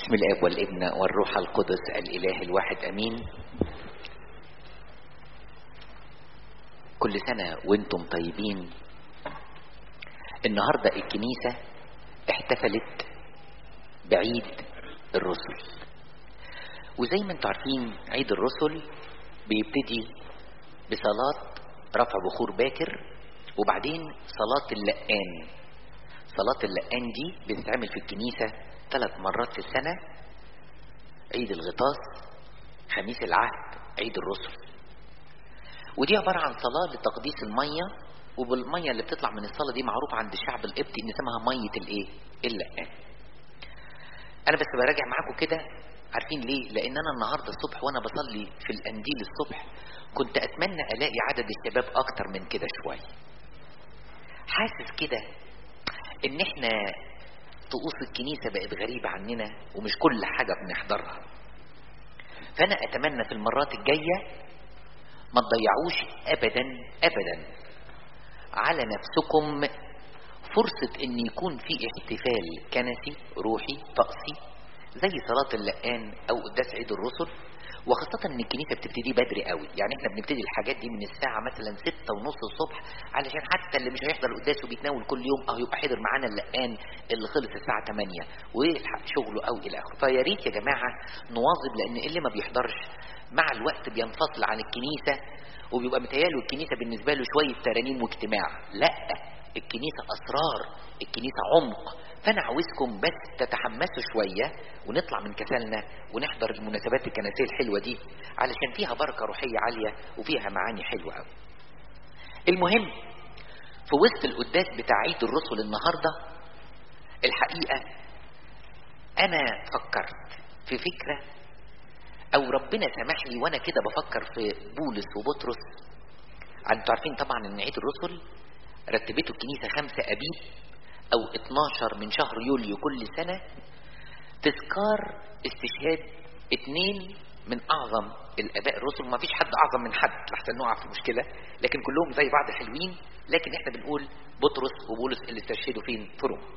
بسم الاب والابن والروح القدس الاله الواحد امين كل سنه وانتم طيبين النهارده الكنيسه احتفلت بعيد الرسل وزي ما انتم عارفين عيد الرسل بيبتدي بصلاه رفع بخور باكر وبعدين صلاه اللقان صلاه اللقان دي بتتعمل في الكنيسه ثلاث مرات في السنة عيد الغطاس خميس العهد عيد الرسل ودي عبارة عن صلاة لتقديس المية وبالمية اللي بتطلع من الصلاة دي معروف عند الشعب القبطي ان اسمها مية الايه اللقان انا بس براجع معاكم كده عارفين ليه لان انا النهاردة الصبح وانا بصلي في الانديل الصبح كنت اتمنى الاقي عدد الشباب اكتر من كده شوية حاسس كده ان احنا طقوس الكنيسة بقت غريبة عننا ومش كل حاجة بنحضرها فأنا أتمنى في المرات الجاية ما تضيعوش أبدا أبدا على نفسكم فرصة أن يكون في احتفال كنسي روحي طقسي زي صلاة اللقان أو قداس عيد الرسل وخاصة ان الكنيسة بتبتدي بدري قوي يعني احنا بنبتدي الحاجات دي من الساعة مثلا ستة ونص الصبح علشان حتى اللي مش هيحضر القداس وبيتناول كل يوم اهو يبقى حضر معانا اللقان اللي خلص الساعة 8 ويلحق شغله او الى اخره فيا ريت يا جماعة نواظب لان اللي ما بيحضرش مع الوقت بينفصل عن الكنيسة وبيبقى متهيأله الكنيسة بالنسبة له شوية ترانيم واجتماع لا الكنيسة اسرار الكنيسة عمق فانا عاوزكم بس تتحمسوا شوية ونطلع من كسلنا ونحضر المناسبات الكنسية الحلوة دي علشان فيها بركة روحية عالية وفيها معاني حلوة قوي المهم في وسط القداس بتاع عيد الرسل النهاردة الحقيقة انا فكرت في فكرة او ربنا سمح لي وانا كده بفكر في بولس وبطرس انتوا عارفين طبعا ان عيد الرسل رتبته الكنيسة خمسة ابيب او 12 من شهر يوليو كل سنة تذكار استشهاد اتنين من اعظم الاباء الرسل ما فيش حد اعظم من حد لحسن نقع في مشكلة لكن كلهم زي بعض حلوين لكن احنا بنقول بطرس وبولس اللي استشهدوا فين في روما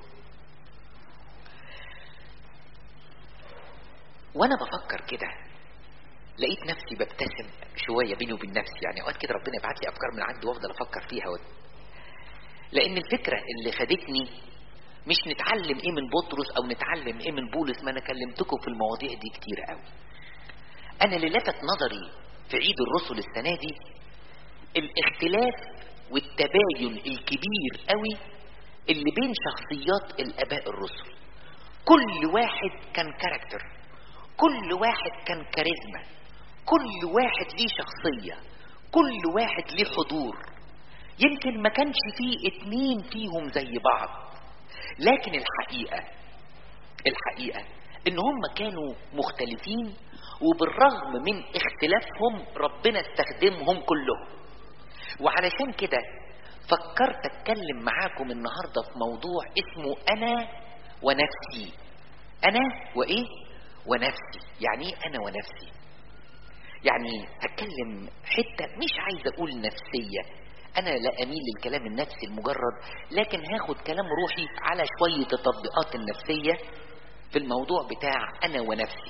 وانا بفكر كده لقيت نفسي ببتسم شوية بيني وبين نفسي يعني اوقات كده ربنا يبعت لي افكار من عنده وافضل افكر فيها لان الفكرة اللي خدتني مش نتعلم ايه من بطرس او نتعلم ايه من بولس ما انا كلمتكم في المواضيع دي كتير قوي انا اللي لفت نظري في عيد الرسل السنة دي الاختلاف والتباين الكبير قوي اللي بين شخصيات الاباء الرسل كل واحد كان كاركتر كل واحد كان كاريزما كل واحد ليه شخصية كل واحد ليه حضور يمكن ما كانش فيه اتنين فيهم زي بعض لكن الحقيقة الحقيقة ان هم كانوا مختلفين وبالرغم من اختلافهم ربنا استخدمهم كلهم وعلشان كده فكرت اتكلم معاكم النهاردة في موضوع اسمه انا ونفسي انا وايه ونفسي يعني ايه انا ونفسي يعني هتكلم حتة مش عايز اقول نفسية انا لا اميل للكلام النفسي المجرد لكن هاخد كلام روحي على شوية التطبيقات النفسية في الموضوع بتاع انا ونفسي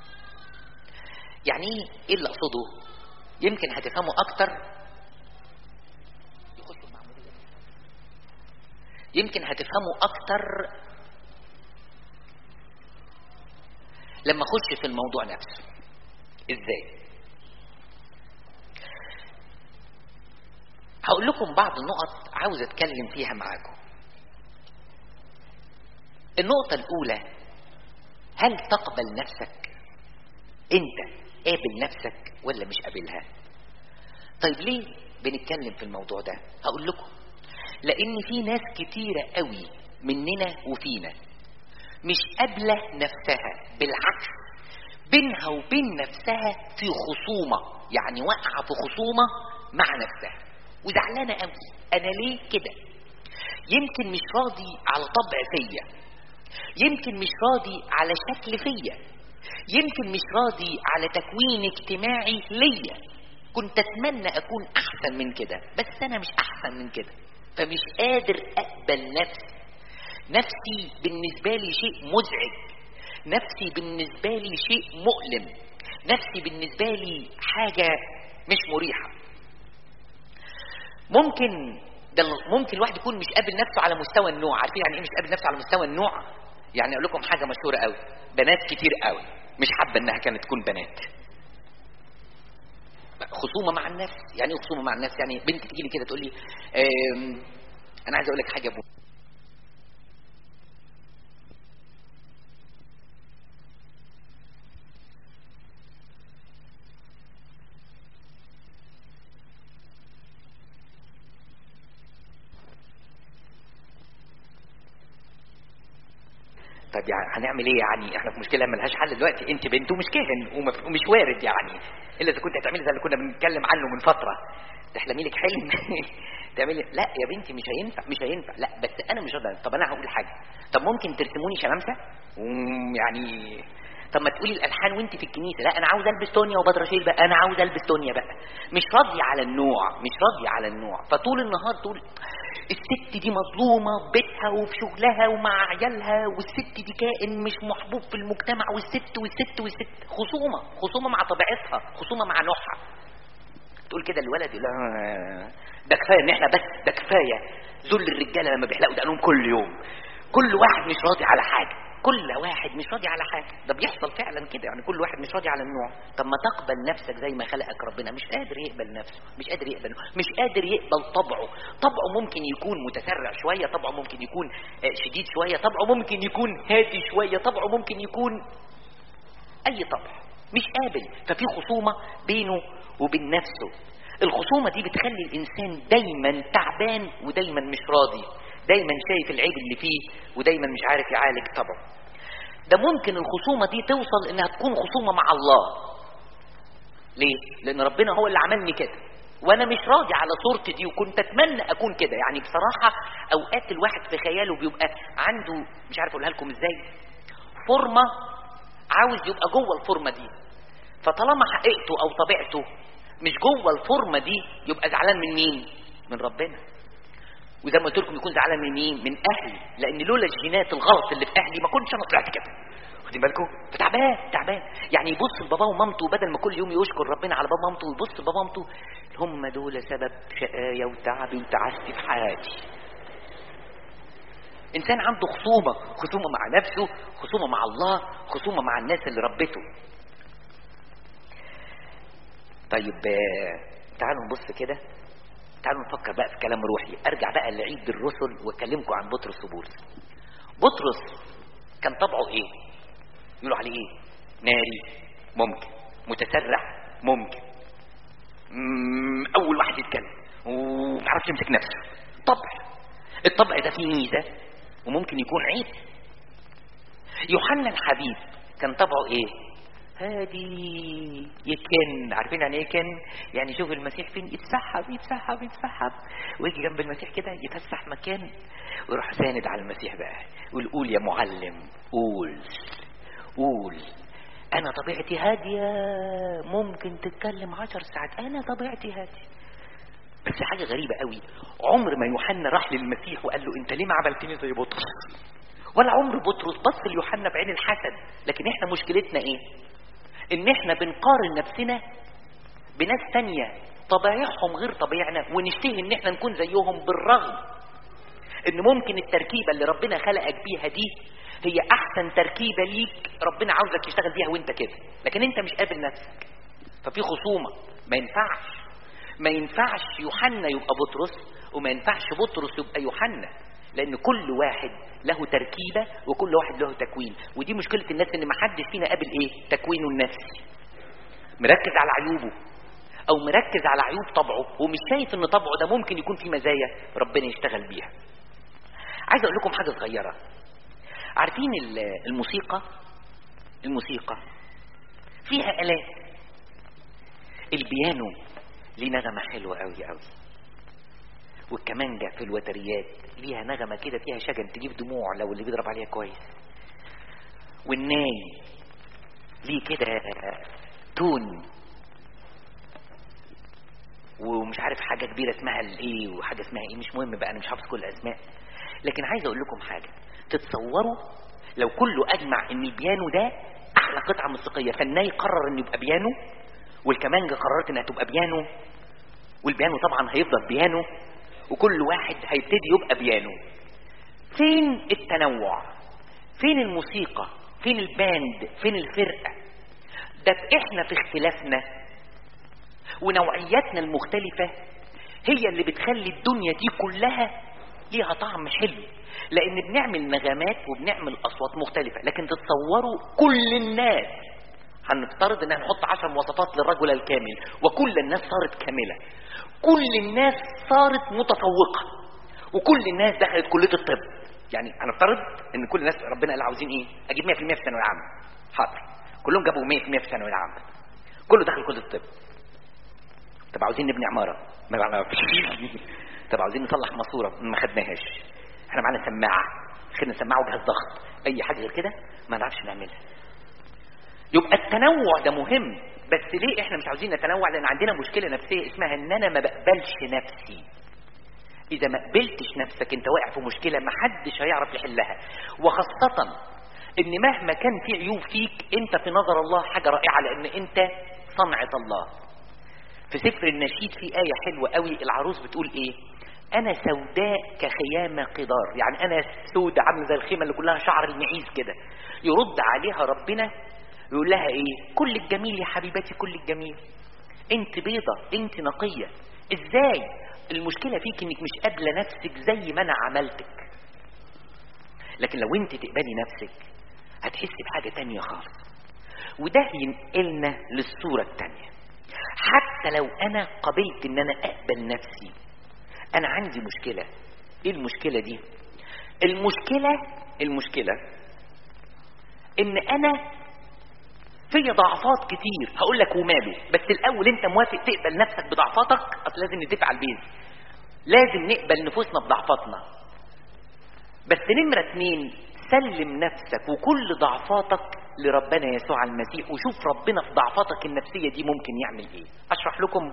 يعني ايه اللي اقصده يمكن هتفهموا اكتر يمكن هتفهموا اكتر لما اخش في الموضوع نفسه ازاي هقول لكم بعض النقط عاوز اتكلم فيها معاكم النقطة الأولى هل تقبل نفسك أنت قابل نفسك ولا مش قابلها طيب ليه بنتكلم في الموضوع ده هقول لكم لأن في ناس كتيرة قوي مننا وفينا مش قابلة نفسها بالعكس بينها وبين نفسها في خصومة يعني واقعة في خصومة مع نفسها وزعلانة قوي انا ليه كده يمكن مش راضي على طبع فيا يمكن مش راضي على شكل فيا يمكن مش راضي على تكوين اجتماعي ليا كنت اتمنى اكون احسن من كده بس انا مش احسن من كده فمش قادر اقبل نفسي نفسي بالنسبة لي شيء مزعج نفسي بالنسبة لي شيء مؤلم نفسي بالنسبة لي حاجة مش مريحة ممكن ده ممكن الواحد يكون مش قابل نفسه على مستوى النوع عارفين يعني ايه مش قابل نفسه على مستوى النوع يعني اقول لكم حاجه مشهوره قوي بنات كتير قوي مش حابه انها كانت تكون بنات خصومه مع النفس يعني ايه خصومه مع النفس يعني بنت تيجي لي كده تقول لي آم، انا عايز اقول لك حاجه يا ابو طيب يعني هنعمل ايه يعني احنا في مشكله ملهاش حل دلوقتي انت بنت ومش كاهن ومف- ومش وارد يعني الا اذا كنت هتعملي زي اللي كنا بنتكلم عنه من فتره تحلمي لك حلم تعملي لا يا بنتي مش هينفع مش هينفع لا بس انا مش هقدر طب انا هقول حاجه طب ممكن ترسموني شمامسه ويعني طب ما تقولي الالحان وانت في الكنيسه لا انا عاوز البس تونيا وبدرشيل بقى انا عاوز البس تونيا بقى مش راضيه على النوع مش راضيه على النوع فطول النهار تقول الست دي مظلومه في بيتها وفي شغلها ومع عيالها والست دي كائن مش محبوب في المجتمع والست والست والست خصومه خصومه مع طبيعتها خصومه مع نوعها تقول كده الولد يقول لها ده كفايه ان احنا بس ده كفايه ذل الرجاله لما بيحلقوا دقنهم كل يوم كل واحد مش راضي على حاجه كل واحد مش راضي على حاجه ده بيحصل فعلا كده يعني كل واحد مش راضي على النوع طب ما تقبل نفسك زي ما خلقك ربنا مش قادر يقبل نفسه مش قادر يقبل مش قادر يقبل طبعه طبعه ممكن يكون متسرع شويه طبعه ممكن يكون آه، شديد شويه طبعه ممكن يكون هادي شويه طبعه ممكن يكون اي طبع مش قابل ففي خصومه بينه وبين نفسه الخصومه دي بتخلي الانسان دايما تعبان ودايما مش راضي دايما شايف العيب اللي فيه ودايما مش عارف يعالج طبعه ده ممكن الخصومه دي توصل انها تكون خصومه مع الله ليه لان ربنا هو اللي عملني كده وانا مش راضي على صورتي دي وكنت اتمنى اكون كده يعني بصراحه اوقات الواحد في خياله بيبقى عنده مش عارف اقولها لكم ازاي فورمه عاوز يبقى جوه الفورمه دي فطالما حقيقته او طبيعته مش جوه الفورمه دي يبقى زعلان من مين من ربنا وزي ما قلت لكم يكون زعلان من مين من اهلي لان لولا الجينات الغلط اللي في اهلي ما كنتش انا طلعت كده واخدين بالكم فتعبان تعبان يعني يبص لباباه ومامته بدل ما كل يوم يشكر ربنا على بابا ومامته ويبص لبابا ومامته هم دول سبب شقايا وتعبي وتعسي في حياتي انسان عنده خصومه خصومه مع نفسه خصومه مع الله خصومه مع الناس اللي ربته طيب آه، تعالوا نبص كده تعالوا نفكر بقى في كلام روحي ارجع بقى لعيد الرسل واكلمكم عن بطرس وبولس بطرس كان طبعه ايه يقولوا عليه ايه ناري ممكن متسرع ممكن مم، اول واحد يتكلم وما يعرفش يمسك نفسه طبع الطبع ده فيه ميزه وممكن يكون عيب يوحنا الحبيب كان طبعه ايه هادي يكن عارفين يعني ايه يكن يعني شوف المسيح فين يتسحب يتسحب يتسحب ويجي جنب المسيح كده يتفسح مكان ويروح ساند على المسيح بقى يقول قول يا معلم قول قول انا طبيعتي هاديه ممكن تتكلم عشر ساعات انا طبيعتي هاديه بس حاجه غريبه قوي عمر ما يوحنا راح للمسيح وقال له انت ليه ما عملتني زي بطرس ولا عمر بطرس بص ليوحنا بعين الحسد لكن احنا مشكلتنا ايه ان احنا بنقارن نفسنا بناس تانية طبيعهم غير طبيعنا ونشتهي ان احنا نكون زيهم بالرغم ان ممكن التركيبة اللي ربنا خلقك بيها دي هي احسن تركيبة ليك ربنا عاوزك تشتغل بيها وانت كده لكن انت مش قابل نفسك ففي خصومة ما ينفعش ما ينفعش يوحنا يبقى بطرس وما ينفعش بطرس يبقى يوحنا لان كل واحد له تركيبه وكل واحد له تكوين ودي مشكله الناس ان ما حدش فينا قابل ايه تكوينه النفسي مركز على عيوبه او مركز على عيوب طبعه ومش شايف ان طبعه ده ممكن يكون فيه مزايا ربنا يشتغل بيها عايز اقول لكم حاجه صغيره عارفين ال- الموسيقى الموسيقى فيها الات البيانو ليه نغمه حلوه قوي قوي والكمانجة في الوتريات ليها نغمة كده فيها شجن تجيب دموع لو اللي بيضرب عليها كويس والناي ليه كده تون ومش عارف حاجة كبيرة اسمها الايه وحاجة اسمها ايه مش مهم بقى انا مش حافظ كل الاسماء لكن عايز اقول لكم حاجة تتصوروا لو كله اجمع ان البيانو ده احلى قطعه موسيقيه فالناي قرر انه يبقى بيانو والكمانجه قررت انها تبقى بيانو والبيانو طبعا هيفضل بيانو وكل واحد هيبتدي يبقى بيانو فين التنوع فين الموسيقى فين الباند فين الفرقه ده احنا في اختلافنا ونوعياتنا المختلفه هي اللي بتخلي الدنيا دي كلها ليها طعم حلو لان بنعمل نغمات وبنعمل اصوات مختلفه لكن تتصوروا كل الناس هنفترض ان هنحط عشر مواصفات للرجل الكامل وكل الناس صارت كامله كل الناس صارت متفوقه وكل الناس دخلت كليه الطب يعني هنفترض ان كل الناس ربنا قال عاوزين ايه اجيب 100% في الثانويه العامه حاضر كلهم جابوا 100% في الثانويه العامه كله دخل كليه الطب طب عاوزين نبني عماره ما بعرفش طب عاوزين نصلح ماسوره ما خدناهاش احنا معانا سماعه خدنا سماعه وجهاز ضغط اي حاجه غير كده ما نعرفش نعملها يبقى التنوع ده مهم بس ليه احنا مش عاوزين نتنوع لان عندنا مشكله نفسيه اسمها ان انا ما بقبلش نفسي اذا ما قبلتش نفسك انت واقع في مشكله ما حدش هيعرف يحلها وخاصه ان مهما كان في عيوب فيك انت في نظر الله حاجه رائعه لان انت صنعه الله في سفر النشيد في آية حلوة قوي العروس بتقول إيه أنا سوداء كخيام قدار يعني أنا سودة عاملة زي الخيمة اللي كلها شعر المعيز كده يرد عليها ربنا يقول لها إيه كل الجميل يا حبيبتي كل الجميل أنت بيضة أنت نقية إزاي المشكلة فيك إنك مش قابلة نفسك زي ما أنا عملتك لكن لو أنت تقبلي نفسك هتحسي بحاجة تانية خالص وده ينقلنا للصورة التانية حتى لو انا قبلت ان انا اقبل نفسي انا عندي مشكلة ايه المشكلة دي المشكلة المشكلة ان انا في ضعفات كتير هقول لك وماله بس الاول انت موافق تقبل نفسك بضعفاتك اصل لازم نتفق على البيز لازم نقبل نفوسنا بضعفاتنا بس نمرة اتنين سلم نفسك وكل ضعفاتك لربنا يسوع المسيح وشوف ربنا في ضعفاتك النفسية دي ممكن يعمل ايه اشرح لكم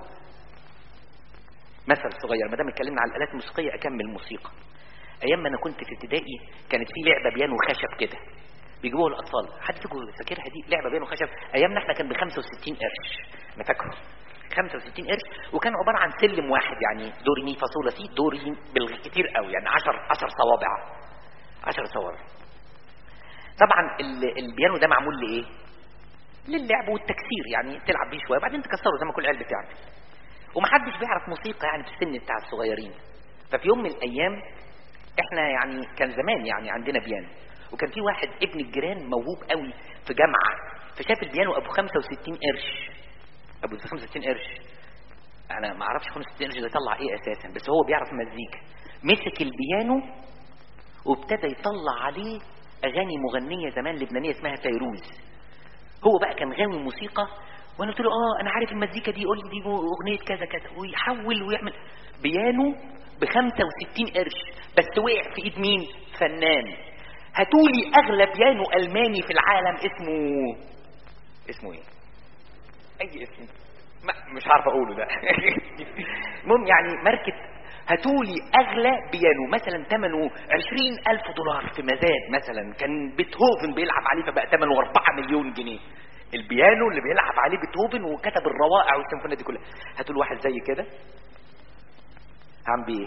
مثل صغير ما دام اتكلمنا على الالات الموسيقية اكمل موسيقى ايام ما انا كنت في ابتدائي كانت في لعبة بيانو خشب كده بيجيبوها الاطفال حد فيكم فاكرها دي لعبة بيانو خشب ايامنا احنا كان ب 65 قرش انا فاكره 65 قرش وكان عبارة عن سلم واحد يعني دوري مي فاصولا سي دوري بالكتير قوي يعني 10 10 صوابع 10 صوابع طبعا البيانو ده معمول لايه للعب والتكسير يعني تلعب بيه شويه بعدين تكسره زي ما كل عيال بتعمل ومحدش بيعرف موسيقى يعني في السن بتاع الصغيرين ففي يوم من الايام احنا يعني كان زمان يعني عندنا بيانو وكان في واحد ابن الجيران موهوب قوي في جامعه فشاف البيانو ابو 65 قرش ابو 65 قرش انا ما اعرفش 65 قرش ده يطلع ايه اساسا بس هو بيعرف مزيكا مسك البيانو وابتدى يطلع عليه اغاني مغنيه زمان لبنانيه اسمها فيروز هو بقى كان غاوي موسيقى وانا قلت له اه انا عارف المزيكا دي قول لي دي اغنيه كذا كذا ويحول ويعمل بيانو ب 65 قرش بس وقع في ايد مين فنان هاتولي اغلى بيانو الماني في العالم اسمه اسمه ايه اي اسم ما مش عارف اقوله ده المهم يعني ماركه هاتولي اغلى بيانو مثلا ثمنه عشرين الف دولار في مزاد مثلا كان بيتهوفن بيلعب عليه فبقى ثمنه اربعة مليون جنيه البيانو اللي بيلعب عليه بيتهوفن وكتب الروائع والسيمفونيه دي كلها هاتوا واحد زي كده هعمل بيه ايه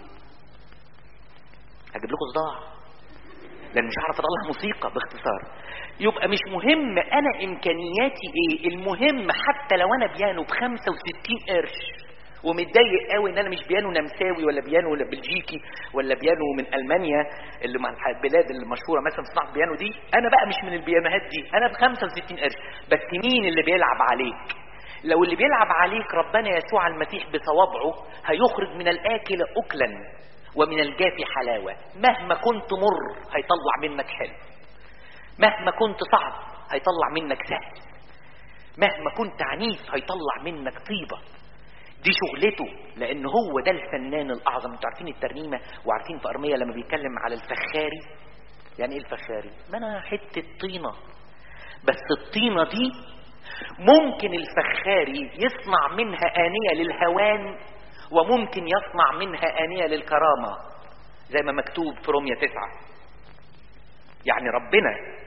هجيب لكم صداع لان مش هعرف اطلع موسيقى باختصار يبقى مش مهم انا امكانياتي ايه المهم حتى لو انا بيانو ب 65 قرش ومتضايق قوي ان انا مش بيانو نمساوي ولا بيانو ولا بلجيكي ولا بيانو من المانيا اللي مع البلاد المشهوره مثلا في صناعه البيانو دي انا بقى مش من البيانوهات دي انا ب 65 قرش بس مين اللي بيلعب عليك لو اللي بيلعب عليك ربنا يسوع المسيح بصوابعه هيخرج من الاكل اكلا ومن الجافي حلاوه مهما كنت مر هيطلع منك حلو مهما كنت صعب هيطلع منك سهل مهما كنت عنيف هيطلع منك طيبه دي شغلته لان هو ده الفنان الاعظم انتوا عارفين الترنيمه وعارفين في ارميه لما بيتكلم على الفخاري يعني ايه الفخاري ما انا حته طينه بس الطينه دي ممكن الفخاري يصنع منها انيه للهوان وممكن يصنع منها انيه للكرامه زي ما مكتوب في رومية تسعة يعني ربنا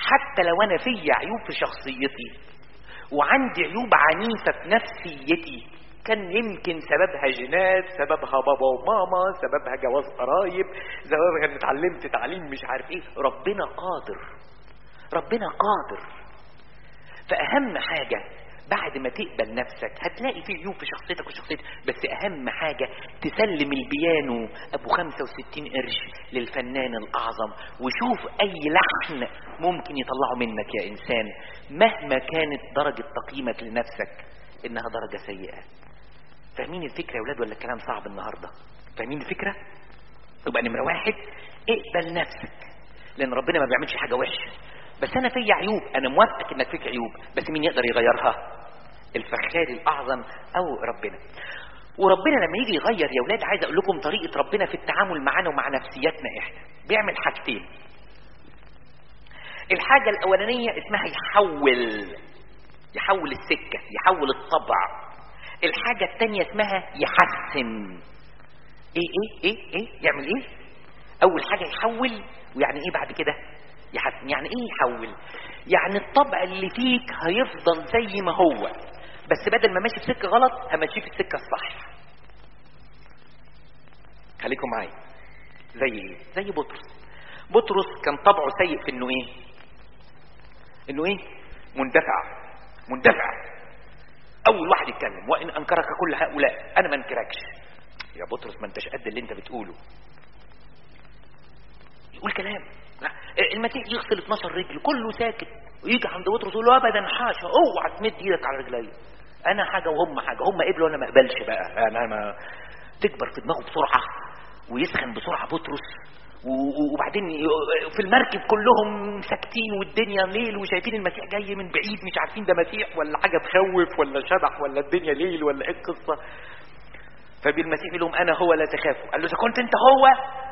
حتى لو انا في عيوب في شخصيتي وعندي عيوب عنيفة في نفسيتي كان يمكن سببها جينات سببها بابا وماما سببها جواز قرايب سببها ان اتعلمت تعليم مش عارف ايه ربنا قادر ربنا قادر فاهم حاجة بعد ما تقبل نفسك هتلاقي في عيوب في شخصيتك وشخصيتك بس اهم حاجة تسلم البيانو ابو 65 قرش للفنان الاعظم وشوف اي لحن ممكن يطلعه منك يا انسان مهما كانت درجة تقييمك لنفسك انها درجة سيئة فاهمين الفكرة يا ولاد ولا الكلام صعب النهاردة فاهمين الفكرة يبقى نمرة واحد اقبل نفسك لان ربنا ما بيعملش حاجة وحشة بس انا في عيوب انا موافق انك فيك عيوب بس مين يقدر يغيرها الفخار الاعظم او ربنا وربنا لما يجي يغير يا ولاد عايز اقول لكم طريقه ربنا في التعامل معانا ومع نفسياتنا احنا بيعمل حاجتين الحاجه الاولانيه اسمها يحول يحول السكه يحول الطبع الحاجه الثانيه اسمها يحسن ايه ايه ايه ايه يعمل ايه اول حاجه يحول ويعني ايه بعد كده يحسن يعني ايه يحول يعني الطبع اللي فيك هيفضل زي ما هو بس بدل ما ماشي في سكه غلط همشيه في السكه الصح خليكم معايا زي ايه زي بطرس بطرس كان طبعه سيء في انه ايه انه ايه مندفع مندفع اول واحد يتكلم وان انكرك كل هؤلاء انا ما انكركش يا بطرس ما انتش قد اللي انت بتقوله يقول كلام المسيح يغسل 12 رجل كله ساكت ويجي عند بطرس يقول له ابدا حاشا اوعى تمد ايدك على رجلي انا حاجه وهم حاجه هم قبلوا انا ما اقبلش بقى انا ما تكبر في دماغه بسرعه ويسخن بسرعه بطرس وبعدين في المركب كلهم ساكتين والدنيا ليل وشايفين المسيح جاي من بعيد مش عارفين ده مسيح ولا حاجه تخوف ولا شبح ولا الدنيا ليل ولا ايه القصه فبالمسيح يقول لهم انا هو لا تخافوا قال له اذا كنت انت هو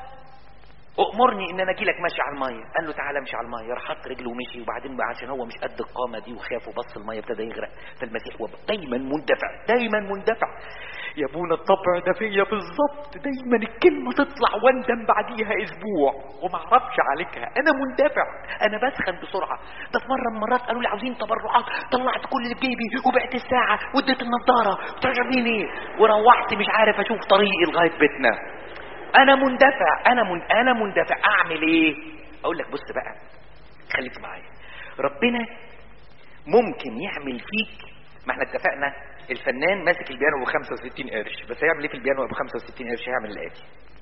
أؤمرني إن أنا أجي لك ماشي على المية قال له تعالى امشي على المية راح حط رجله ومشي وبعدين عشان هو مش قد القامة دي وخاف وبص المية ابتدى يغرق فالمسيح هو دايما مندفع دايما مندفع يا ابونا الطبع ده فيا بالظبط دايما الكلمة تطلع واندم بعديها أسبوع وما اعرفش عليكها أنا مندفع أنا بسخن بسرعة ده في مرة من المرات قالوا لي عاوزين تبرعات طلعت كل اللي في جيبي وبعت الساعة واديت النضارة بتعجبني ايه وروحت مش عارف أشوف طريقي لغاية بيتنا انا مندفع انا من انا مندفع اعمل ايه اقول لك بص بقى خليك معايا ربنا ممكن يعمل فيك ما احنا اتفقنا الفنان ماسك البيانو ب 65 قرش بس هيعمل ايه في البيانو ب 65 قرش هيعمل الاتي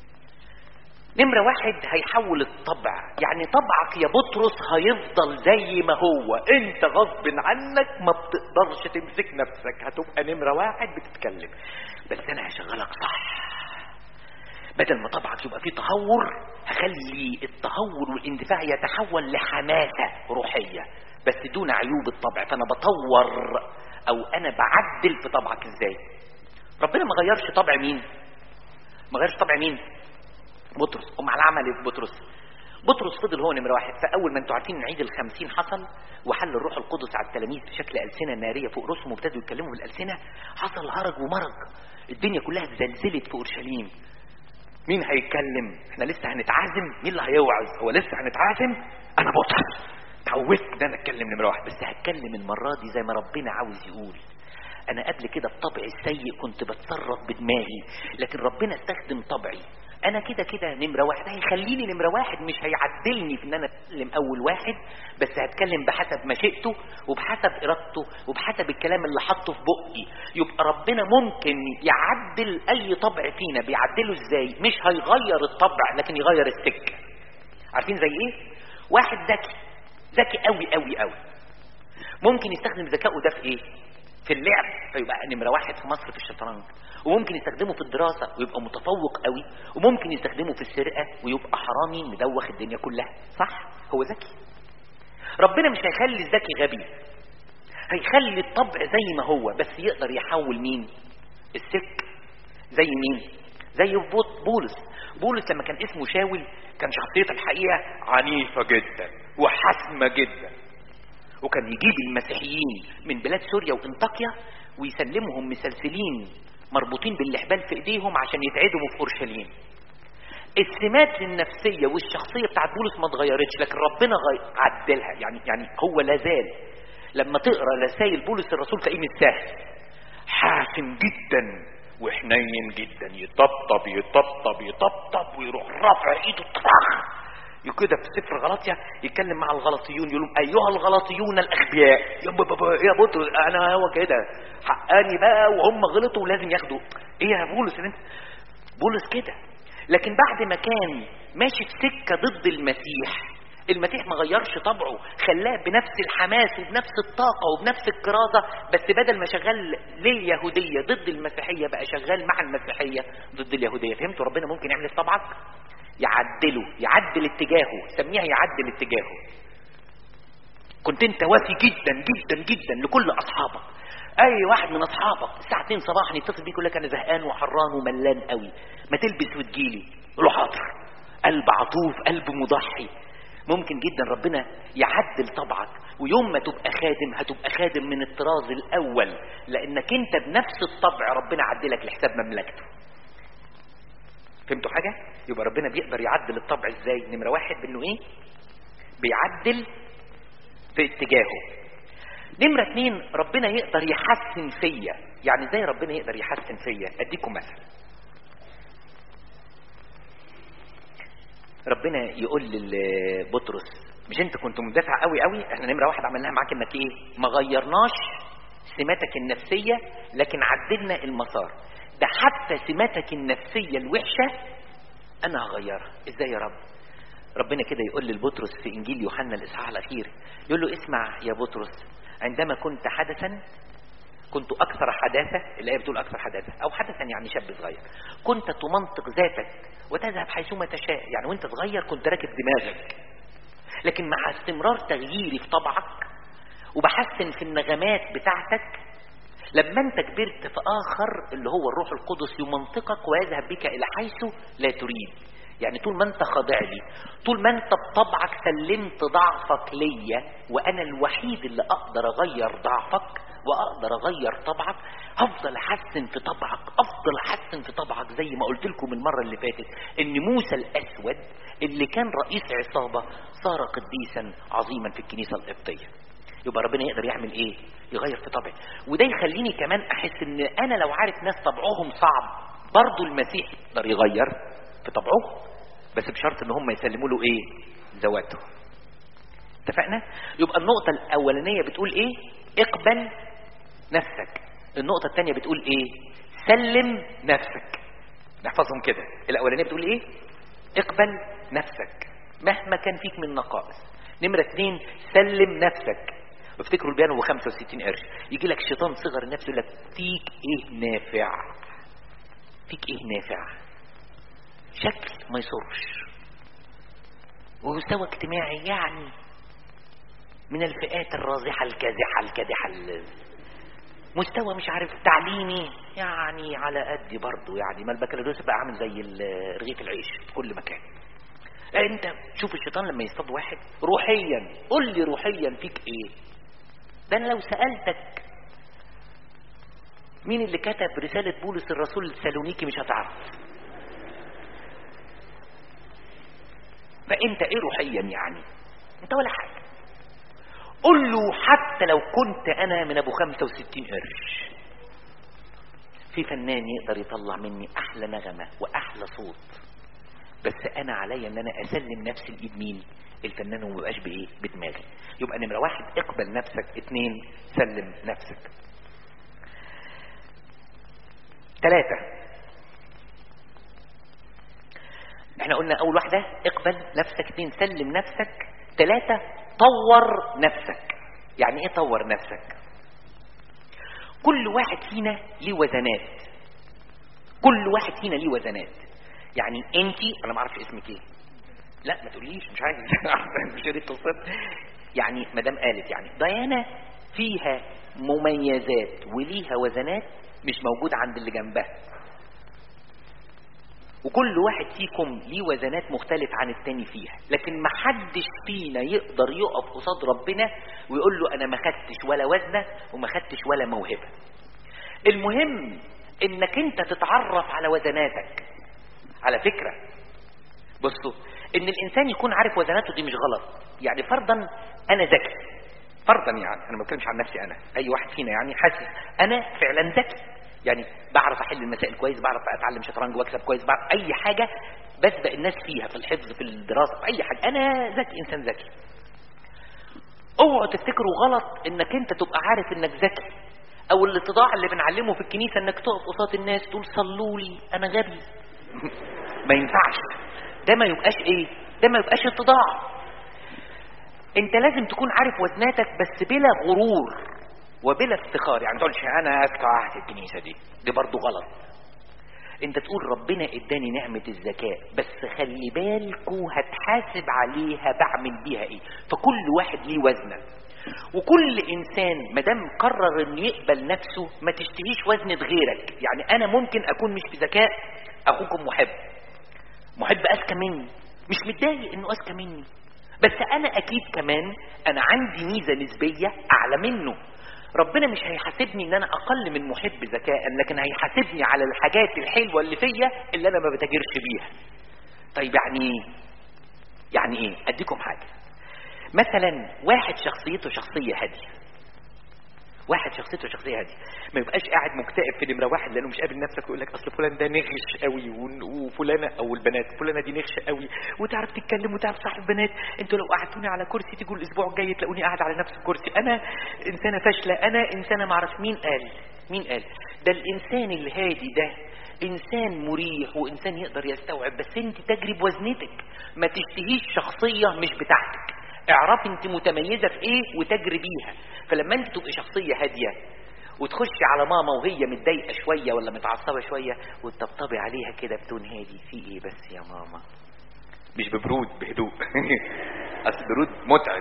نمرة واحد هيحول الطبع يعني طبعك يا بطرس هيفضل زي ما هو انت غصب عنك ما بتقدرش تمسك نفسك هتبقى نمرة واحد بتتكلم بس انا هشغلك صح بدل ما طبعك يبقى فيه تهور هخلي التهور والاندفاع يتحول لحماسة روحية بس دون عيوب الطبع فانا بطور او انا بعدل في طبعك ازاي ربنا ما غيرش طبع مين ما غيرش طبع مين بطرس ام على عمل ايه في بطرس بطرس فضل هو نمرة واحد فأول ما انتوا عارفين ان عيد الخمسين حصل وحل الروح القدس على التلاميذ بشكل ألسنة نارية فوق رؤوسهم وابتدوا يتكلموا بالألسنة حصل هرج ومرج الدنيا كلها اتزلزلت في أورشليم مين هيتكلم احنا لسه هنتعازم مين اللي هيوعظ هو لسه هنتعازم انا بطل اتعودت ان انا اتكلم نمره واحد بس هتكلم المره دي زي ما ربنا عاوز يقول انا قبل كده بطبعي السيء كنت بتصرف بدماغي لكن ربنا استخدم طبعي انا كده كده نمرة واحد هيخليني نمرة واحد مش هيعدلني في ان انا اتكلم اول واحد بس هتكلم بحسب مشيئته وبحسب ارادته وبحسب الكلام اللي حطه في بقي يبقى ربنا ممكن يعدل اي طبع فينا بيعدله ازاي مش هيغير الطبع لكن يغير السكة عارفين زي ايه واحد ذكي ذكي قوي قوي قوي ممكن يستخدم ذكائه ده في ايه في اللعب فيبقى نمرة واحد في مصر في الشطرنج وممكن يستخدمه في الدراسة ويبقى متفوق قوي وممكن يستخدمه في السرقة ويبقى حرامي مدوخ الدنيا كلها صح هو ذكي ربنا مش هيخلي الذكي غبي هيخلي الطبع زي ما هو بس يقدر يحول مين السك زي مين زي بولس بولس لما كان اسمه شاول كان شخصيته الحقيقة عنيفة جدا وحاسمة جدا وكان يجيب المسيحيين من بلاد سوريا وانطاكيا ويسلمهم مسلسلين مربوطين بالحبال في ايديهم عشان يتعدموا في اورشليم السمات النفسية والشخصية بتاعت بولس ما اتغيرتش لكن ربنا غي... عدلها يعني يعني هو لازال لما تقرا رسائل بولس الرسول تلاقيه مش سهل حاسم جدا وحنين جدا يطبطب يطبطب يطبطب ويروح رافع ايده طخ كده في سفر غلطية يتكلم مع الغلطيون يقول لهم ايها الغلطيون الاغبياء يا بابا يا بطرس انا هو كده حقاني بقى وهم غلطوا ولازم ياخدوا ايه يا بولس انت بولس كده لكن بعد ما كان ماشي في سكه ضد المسيح المسيح ما غيرش طبعه خلاه بنفس الحماس وبنفس الطاقة وبنفس الكرازة بس بدل ما شغال لليهودية ضد المسيحية بقى شغال مع المسيحية ضد اليهودية فهمتوا ربنا ممكن يعمل في طبعك يعدله يعدل اتجاهه سميها يعدل اتجاهه كنت انت وافي جدا جدا جدا لكل اصحابك اي واحد من اصحابك الساعه 2 صباحا يتصل بيك يقول لك انا زهقان وحران وملان قوي ما تلبس وتجيلي يقول له حاضر قلب عطوف قلب مضحي ممكن جدا ربنا يعدل طبعك ويوم ما تبقى خادم هتبقى خادم من الطراز الاول لانك انت بنفس الطبع ربنا عدلك لحساب مملكته فهمتوا حاجه يبقى ربنا بيقدر يعدل الطبع ازاي نمره واحد بانه ايه بيعدل في اتجاهه نمرة اتنين ربنا يقدر يحسن فيا يعني ازاي ربنا يقدر يحسن فيا اديكم مثل ربنا يقول لبطرس مش انت كنت مدافع قوي قوي احنا نمره واحد عملناها معاك انك ايه ما غيرناش سماتك النفسيه لكن عدلنا المسار ده حتى سماتك النفسيه الوحشه انا هغيرها ازاي يا رب ربنا كده يقول للبطرس في انجيل يوحنا الاصحاح الاخير يقول له اسمع يا بطرس عندما كنت حدثا كنت اكثر حداثه الايه بتقول اكثر حداثه او حدثا يعني شاب صغير كنت تمنطق ذاتك وتذهب حيثما تشاء يعني وانت صغير كنت راكب دماغك لكن مع استمرار تغييري في طبعك وبحسن في النغمات بتاعتك لما انت كبرت في اخر اللي هو الروح القدس يمنطقك ويذهب بك الى حيث لا تريد يعني طول ما انت خاضع لي طول ما انت بطبعك سلمت ضعفك ليا وانا الوحيد اللي اقدر اغير ضعفك واقدر اغير طبعك هفضل احسن في طبعك افضل احسن في طبعك زي ما قلت لكم المره اللي فاتت ان موسى الاسود اللي كان رئيس عصابه صار قديسا عظيما في الكنيسه القبطيه يبقى ربنا يقدر يعمل ايه يغير في طبعي وده يخليني كمان احس ان انا لو عارف ناس طبعهم صعب برضو المسيح يقدر يغير في طبعه بس بشرط ان هم يسلموا له ايه ذواته اتفقنا يبقى النقطة الاولانية بتقول ايه اقبل نفسك النقطة الثانية بتقول ايه سلم نفسك نحفظهم كده الاولانية بتقول ايه اقبل نفسك مهما كان فيك من نقائص نمرة اثنين سلم نفسك وافتكروا البيان هو 65 قرش يجي لك شيطان صغر النفس يقول لك فيك ايه نافع فيك ايه نافع شكل ما يصرش ومستوى اجتماعي يعني من الفئات الرازحة الكازحة الكادحة مستوى مش عارف تعليمي يعني على قد برضه يعني ما البكالوريوس بقى عامل زي رغيف العيش في كل مكان انت شوف الشيطان لما يصطاد واحد روحيا قول لي روحيا فيك ايه ده انا لو سألتك مين اللي كتب رسالة بولس الرسول السالونيكي مش هتعرف فانت ايه روحيا يعني انت ولا حاجة قل له حتى لو كنت انا من ابو 65 قرش في فنان يقدر يطلع مني احلى نغمة واحلى صوت بس انا عليا ان انا اسلم نفسي لايد مين الفنان وما يبقاش بايه بدماغي يبقى نمره واحد اقبل نفسك اتنين سلم نفسك ثلاثة احنا قلنا اول واحدة اقبل نفسك اتنين سلم نفسك ثلاثة طور نفسك يعني ايه طور نفسك كل واحد فينا ليه وزنات كل واحد فينا ليه وزنات يعني انت انا ما اعرفش اسمك ايه لا ما تقوليش مش عايز مش قادر توصف يعني مدام قالت يعني ديانا فيها مميزات وليها وزنات مش موجود عند اللي جنبها وكل واحد فيكم ليه وزنات مختلف عن التاني فيها لكن ما حدش فينا يقدر يقف قصاد ربنا ويقول له انا ما خدتش ولا وزنه وما خدتش ولا موهبه المهم انك انت تتعرف على وزناتك على فكره بصوا ان الانسان يكون عارف وزناته دي مش غلط يعني فرضا انا ذكي فرضا يعني انا ما بتكلمش عن نفسي انا اي واحد فينا يعني حاسس انا فعلا ذكي يعني بعرف احل المسائل كويس بعرف اتعلم شطرنج واكسب كويس بعرف اي حاجه بسبق الناس فيها في الحفظ في الدراسه في اي حاجه انا ذكي انسان ذكي اوعوا تفتكروا غلط انك انت تبقى عارف انك ذكي او الاتضاع اللي بنعلمه في الكنيسه انك تقف قصاد الناس تقول صلوا لي انا غبي ما ينفعش ده ما يبقاش ايه ده ما يبقاش اتضاع انت لازم تكون عارف وزناتك بس بلا غرور وبلا افتخار يعني تقولش انا اذكى واحد في الكنيسه دي دي برضه غلط انت تقول ربنا اداني نعمة الذكاء بس خلي بالكوا هتحاسب عليها بعمل بيها ايه فكل واحد ليه وزنه وكل انسان مادام قرر انه يقبل نفسه ما تشتهيش وزنة غيرك يعني انا ممكن اكون مش في ذكاء اخوكم محب محب اذكى مني مش متضايق انه اذكى مني بس انا اكيد كمان انا عندي ميزة نسبية اعلى منه ربنا مش هيحاسبني ان انا اقل من محب ذكاء لكن هيحاسبني على الحاجات الحلوة اللي فيا اللي انا ما بتاجرش بيها طيب يعني ايه يعني ايه اديكم حاجة مثلا واحد شخصيته شخصية هادية واحد شخصيته شخصيه هاديه ما يبقاش قاعد مكتئب في نمره واحد لانه مش قابل نفسك ويقول لك اصل فلان ده نغش قوي وفلانه او البنات فلانه دي نغشه قوي وتعرف تتكلم وتعرف صاحب بنات انتوا لو قعدتوني على كرسي تيجوا الاسبوع الجاي تلاقوني قاعد على نفس الكرسي انا انسانه فاشله انا انسانه ما اعرف مين قال مين قال ده الانسان الهادي ده انسان مريح وانسان يقدر يستوعب بس انت تجري بوزنتك ما تشتهيش شخصيه مش بتاعتك اعرفي انت متميزه في ايه وتجري بيها فلما انت تبقي شخصيه هاديه وتخشي على ماما وهي متضايقه شويه ولا متعصبه شويه وتطبطبي عليها كده بتون هادي في ايه بس يا ماما مش ببرود بهدوء اصل برود متعب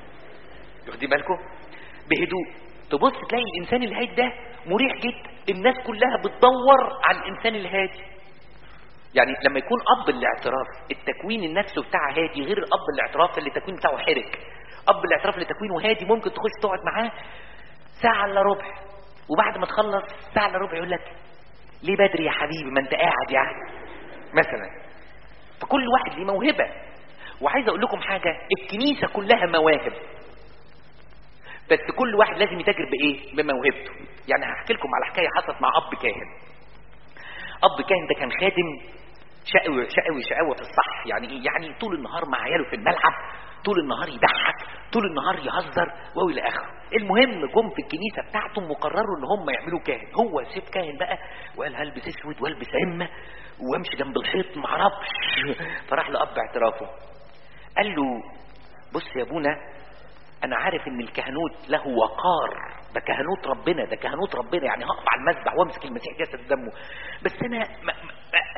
واخدين بالكم بهدوء تبص تلاقي الانسان الهادي ده مريح جدا الناس كلها بتدور على الانسان الهادي يعني لما يكون اب الاعتراف التكوين النفسي بتاعه هادي غير الاب الاعتراف اللي التكوين بتاعه حرك اب الاعتراف اللي تكوينه هادي ممكن تخش تقعد معاه ساعه الا ربع وبعد ما تخلص ساعه الا ربع يقول لك ليه بدري يا حبيبي ما انت قاعد يعني مثلا فكل واحد ليه موهبه وعايز اقول لكم حاجه الكنيسه كلها مواهب بس كل واحد لازم يتاجر بايه بموهبته يعني هحكي لكم على حكايه حصلت مع اب كاهن اب كاهن ده كان خادم شقوي شقوي شقاوه في الصح يعني ايه يعني طول النهار مع عياله في الملعب طول النهار يضحك طول النهار يهزر والى اخره المهم جم في الكنيسه بتاعتهم وقرروا ان هم يعملوا كاهن هو سيب كاهن بقى وقال هلبس اسود والبس عمه وامشي جنب الحيط ما اعرفش فراح لاب اعترافه قال له بص يا ابونا انا عارف ان الكهنوت له وقار ده كهنوت ربنا ده كهنوت ربنا يعني هقف على المسبح وامسك المسيح جسد دمه بس انا ما ما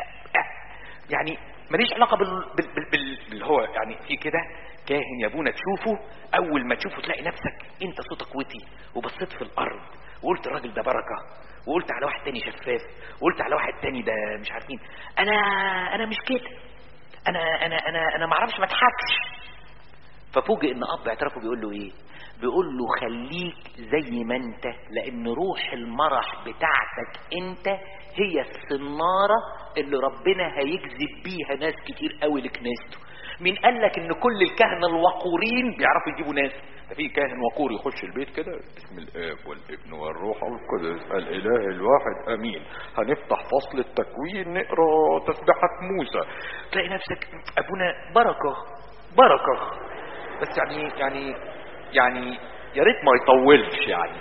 يعني ماليش علاقه بال بال بال بال باللي هو يعني في كده كاهن يا ابونا تشوفه اول ما تشوفه تلاقي نفسك انت صوتك وطي وبصيت في الارض وقلت الراجل ده بركه وقلت على واحد تاني شفاف وقلت على واحد تاني ده مش عارف مين انا انا مش كده انا انا انا انا ما اعرفش ما اضحكش ففوجئ ان اب اعترافه بيقول له ايه بيقول له خليك زي ما انت لان روح المرح بتاعتك انت هي الصنارة اللي ربنا هيجذب بيها ناس كتير قوي لكنيسته مين قال لك ان كل الكهنة الوقورين بيعرفوا يجيبوا ناس ده في كاهن وقور يخش البيت كده بسم الاب والابن والروح القدس الاله الواحد امين هنفتح فصل التكوين نقرا تسبحة موسى تلاقي نفسك ابونا بركة بركة بس يعني يعني يعني يا ريت ما يطولش يعني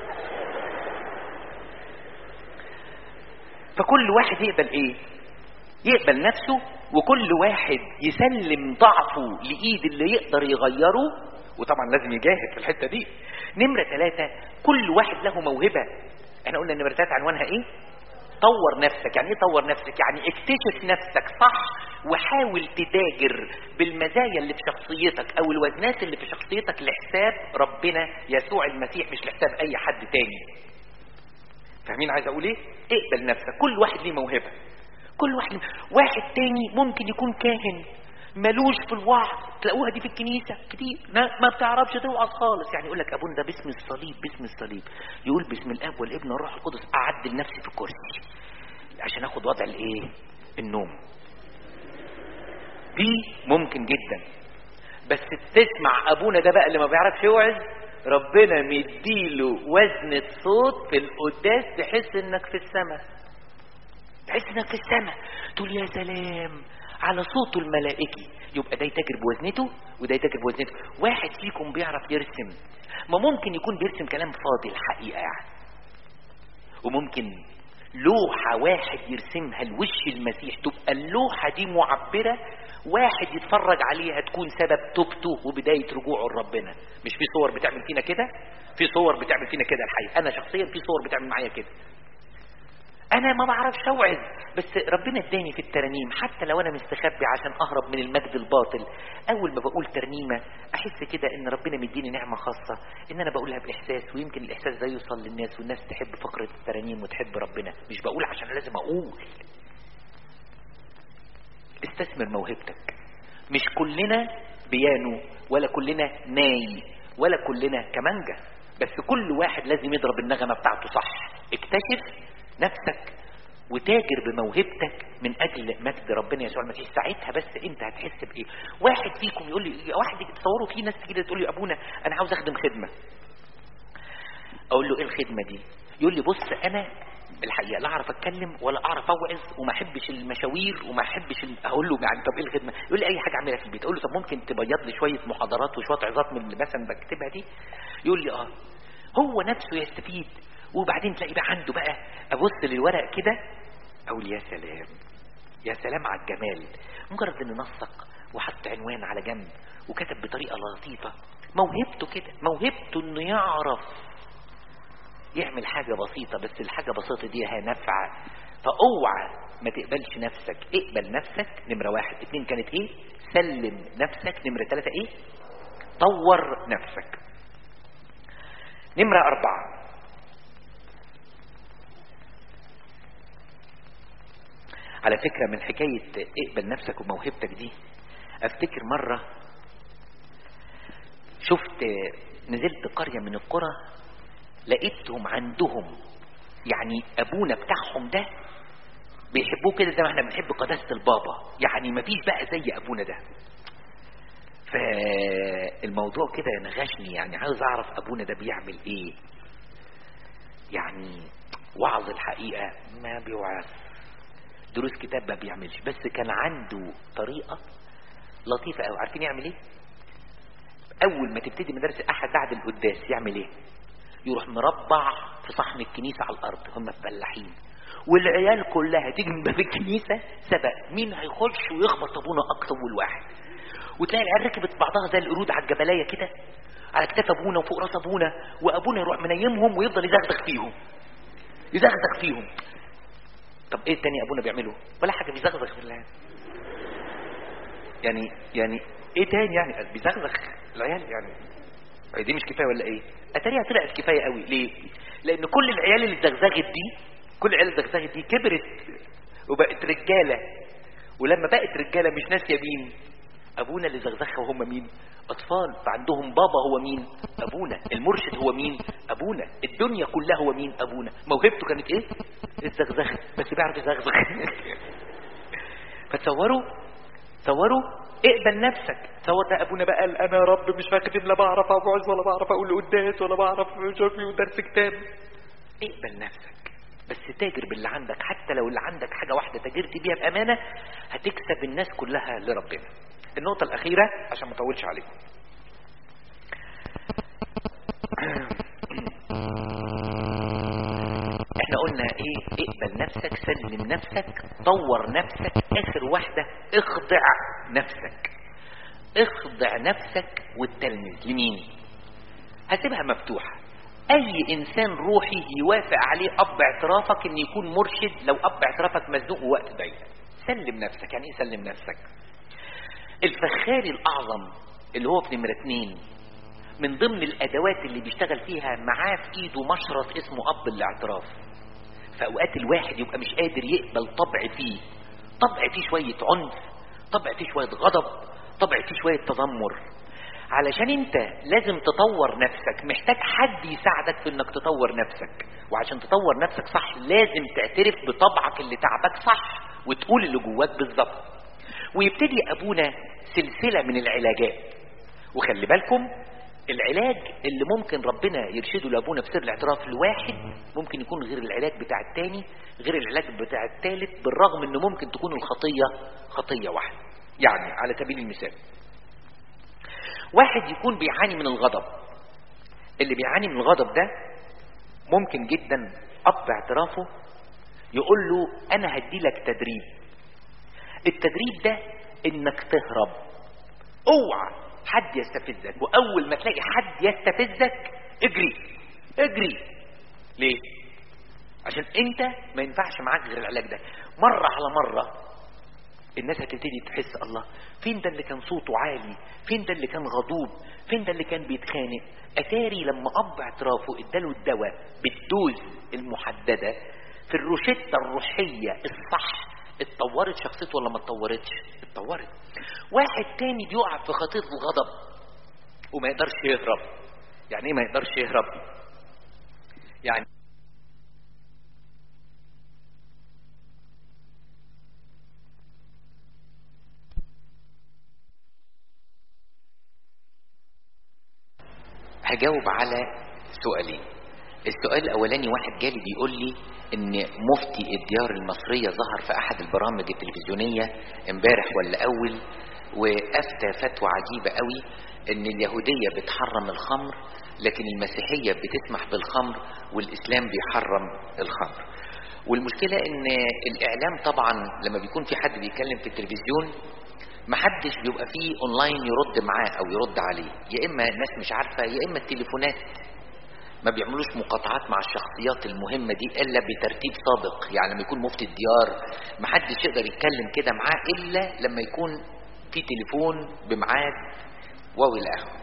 فكل واحد يقبل ايه يقبل نفسه وكل واحد يسلم ضعفه لإيد اللي يقدر يغيره وطبعا لازم يجاهد في الحتة دي نمرة ثلاثة كل واحد له موهبة احنا قلنا نمرة ثلاثة عنوانها ايه طور نفسك يعني ايه طور نفسك يعني اكتشف نفسك صح وحاول تتاجر بالمزايا اللي في شخصيتك او الوزنات اللي في شخصيتك لحساب ربنا يسوع المسيح مش لحساب اي حد تاني فاهمين عايز اقول ايه اقبل نفسك كل واحد ليه موهبة كل واحد ليه. واحد تاني ممكن يكون كاهن ملوش في الوعظ تلاقوها دي في الكنيسة كتير ما, ما بتعرفش توعظ خالص يعني يقول لك ابونا ده باسم الصليب باسم الصليب يقول باسم الاب والابن والروح القدس اعدل نفسي في الكرسي عشان اخد وضع الايه النوم دي ممكن جدا بس تسمع ابونا ده بقى اللي ما بيعرفش يوعظ ربنا مديله وزنة صوت في القداس تحس انك في السماء تحس انك في السماء تقول يا سلام على صوته الملائكي يبقى ده يتاجر بوزنته وده يتاجر بوزنته واحد فيكم بيعرف يرسم ما ممكن يكون بيرسم كلام فاضي الحقيقة يعني وممكن لوحة واحد يرسمها لوش المسيح تبقى اللوحة دي معبرة واحد يتفرج عليها تكون سبب توبته وبداية رجوعه لربنا مش في صور بتعمل فينا كده في صور بتعمل فينا كده الحقيقة انا شخصيا في صور بتعمل معايا كده انا ما بعرفش اوعظ بس ربنا اداني في الترانيم حتى لو انا مستخبي عشان اهرب من المجد الباطل اول ما بقول ترنيمه احس كده ان ربنا مديني نعمه خاصه ان انا بقولها باحساس ويمكن الاحساس ده يوصل للناس والناس تحب فقره الترانيم وتحب ربنا مش بقول عشان لازم اقول استثمر موهبتك مش كلنا بيانو ولا كلنا ناي ولا كلنا كمانجا بس كل واحد لازم يضرب النغمه بتاعته صح اكتشف نفسك وتاجر بموهبتك من اجل مجد ربنا يسوع المسيح ساعتها بس انت هتحس بايه واحد فيكم يقول لي واحد تصوروا في ناس تيجي تقول لي ابونا انا عاوز اخدم خدمه اقول له ايه الخدمه دي يقول لي بص انا الحقيقه لا اعرف اتكلم ولا اعرف اوعظ وما احبش المشاوير وما احبش ال... اقول له يعني طب ايه الخدمه يقول لي اي حاجه اعملها في البيت اقول له طب ممكن تبيض لي شويه محاضرات وشويه عظات من اللي مثلا بكتبها دي يقول لي اه هو نفسه يستفيد وبعدين تلاقي بقى عنده بقى ابص للورق كده اقول يا سلام يا سلام على الجمال مجرد انه نسق وحط عنوان على جنب وكتب بطريقه لطيفه موهبته كده موهبته انه يعرف يعمل حاجه بسيطه بس الحاجه بسيطه دي لها نفع فاوعى ما تقبلش نفسك اقبل نفسك نمره واحد اتنين كانت ايه سلم نفسك نمره ثلاثة ايه طور نفسك نمرة أربعة على فكرة من حكاية اقبل نفسك وموهبتك دي افتكر مرة شفت نزلت قرية من القرى لقيتهم عندهم يعني ابونا بتاعهم ده بيحبوه كده زي ما احنا بنحب قداسة البابا يعني مفيش بقى زي ابونا ده فالموضوع كده نغشني يعني عاوز اعرف ابونا ده بيعمل ايه يعني وعظ الحقيقة ما بيوعظ دروس كتاب ما بيعملش بس كان عنده طريقة لطيفة قوي عارفين يعمل ايه اول ما تبتدي مدارس احد بعد القداس يعمل ايه يروح مربع في صحن الكنيسة على الارض هم فلاحين والعيال كلها تيجي من باب الكنيسة سبق مين هيخش ويخبط ابونا اكتر واحد وتلاقي العيال ركبت بعضها زي القرود على الجبلايه كده على كتاف ابونا وفوق راس ابونا وابونا يروح منيمهم ويفضل يزغزغ فيهم يزغزغ فيهم طب ايه التاني ابونا بيعمله ولا حاجه بيزغزغ في الله يعني يعني ايه تاني يعني بيزغزغ العيال يعني دي مش كفايه ولا ايه اتاريها طلعت كفايه قوي ليه لان كل العيال اللي اتزغزغت دي كل العيال اللي اتزغزغت دي كبرت وبقت رجاله ولما بقت رجاله مش ناسيه مين ابونا اللي زغزغها وهم مين اطفال فعندهم بابا هو مين ابونا المرشد هو مين ابونا الدنيا كلها هو مين ابونا موهبته كانت ايه الزغزغه بس بيعرف يزغزغ فتصوروا تصوروا اقبل نفسك تصور ده ابونا بقى قال انا يا رب مش فاكر لا بعرف اوعظ ولا بعرف اقول قداس ولا بعرف مش عارف درس كتاب اقبل نفسك بس تاجر باللي عندك حتى لو اللي عندك حاجة واحدة تاجرت بيها بأمانة هتكسب الناس كلها لربنا النقطة الأخيرة عشان ما اطولش عليكم احنا قلنا ايه اقبل نفسك سلم نفسك طور نفسك اخر واحدة اخضع نفسك اخضع نفسك والتلميذ لمين هسيبها مفتوحة اي انسان روحي يوافق عليه اب اعترافك ان يكون مرشد لو اب اعترافك مزنوق وقت ضيق سلم نفسك يعني ايه سلم نفسك الفخاري الاعظم اللي هو في نمرة اتنين من ضمن الادوات اللي بيشتغل فيها معاه في ايده مشرط اسمه اب الاعتراف فاوقات الواحد يبقى مش قادر يقبل طبع فيه طبع فيه شوية عنف طبع فيه شوية غضب طبع فيه شوية تذمر علشان انت لازم تطور نفسك محتاج حد يساعدك في انك تطور نفسك وعشان تطور نفسك صح لازم تعترف بطبعك اللي تعبك صح وتقول اللي جواك بالظبط ويبتدي ابونا سلسلة من العلاجات وخلي بالكم العلاج اللي ممكن ربنا يرشده لابونا في سر الاعتراف الواحد ممكن يكون غير العلاج بتاع التاني غير العلاج بتاع التالت بالرغم انه ممكن تكون الخطية خطية واحدة يعني على سبيل المثال واحد يكون بيعاني من الغضب اللي بيعاني من الغضب ده ممكن جدا اب اعترافه يقول له انا هدي لك تدريب التدريب ده انك تهرب اوعى حد يستفزك واول ما تلاقي حد يستفزك اجري اجري ليه عشان انت ما ينفعش معاك غير العلاج ده مرة على مرة الناس هتبتدي تحس الله فين ده اللي كان صوته عالي فين ده اللي كان غضوب فين ده اللي كان بيتخانق اتاري لما اب اعترافه اداله الدواء بالدوز المحددة في الروشتة الروحية الصح اتطورت شخصيته ولا ما اتطورتش اتطورت واحد تاني بيقع في خطيط الغضب وما يقدرش يهرب يعني ايه ما يقدرش يهرب يعني هجاوب على سؤالين السؤال الاولاني واحد جالي بيقول لي ان مفتي الديار المصرية ظهر في احد البرامج التلفزيونية امبارح ولا اول وافتى فتوى عجيبة قوي ان اليهودية بتحرم الخمر لكن المسيحية بتسمح بالخمر والاسلام بيحرم الخمر والمشكلة ان الاعلام طبعا لما بيكون في حد بيتكلم في التلفزيون محدش بيبقى فيه اونلاين يرد معاه او يرد عليه يا اما الناس مش عارفة يا اما التليفونات ما بيعملوش مقاطعات مع الشخصيات المهمة دي إلا بترتيب سابق يعني لما يكون مفتي الديار محدش يقدر يتكلم كده معاه إلا لما يكون في تليفون بميعاد واو إلى آخره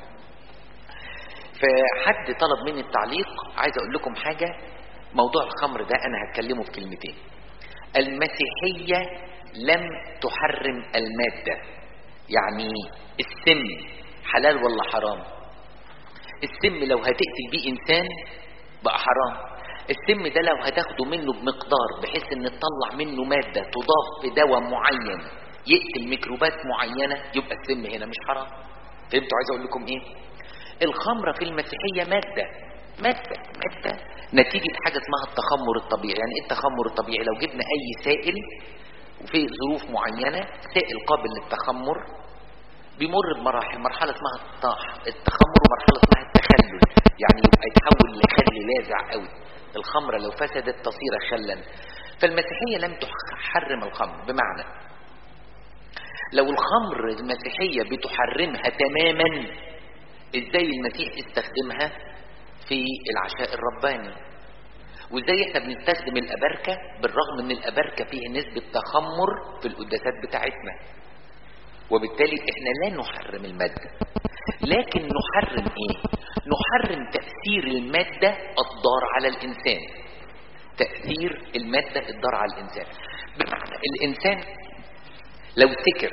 فحد طلب مني التعليق عايز أقول لكم حاجة موضوع الخمر ده أنا هتكلمه في كلمتين المسيحية لم تحرم المادة يعني السم حلال ولا حرام السم لو هتقتل بيه انسان بقى حرام السم ده لو هتاخده منه بمقدار بحيث ان تطلع منه مادة تضاف في دواء معين يقتل ميكروبات معينة يبقى السم هنا مش حرام فهمتوا عايز اقول لكم ايه الخمرة في المسيحية مادة مادة مادة نتيجة حاجة اسمها التخمر الطبيعي يعني ايه التخمر الطبيعي لو جبنا اي سائل وفي ظروف معينة سائل قابل للتخمر بيمر بمراحل مرحلة اسمها التخمر ومرحلة اسمها التخلل يعني يبقى يتحول لخل لاذع قوي الخمرة لو فسدت تصير خلا فالمسيحية لم تحرم الخمر بمعنى لو الخمر المسيحية بتحرمها تماما ازاي المسيح استخدمها في العشاء الرباني وازاي احنا بنستخدم الابركة بالرغم ان الابركة فيه نسبة تخمر في القداسات بتاعتنا وبالتالي احنا لا نحرم المادة لكن نحرم ايه نحرم تأثير المادة الضار على الانسان تأثير المادة الضار على الانسان بمعنى الانسان لو سكر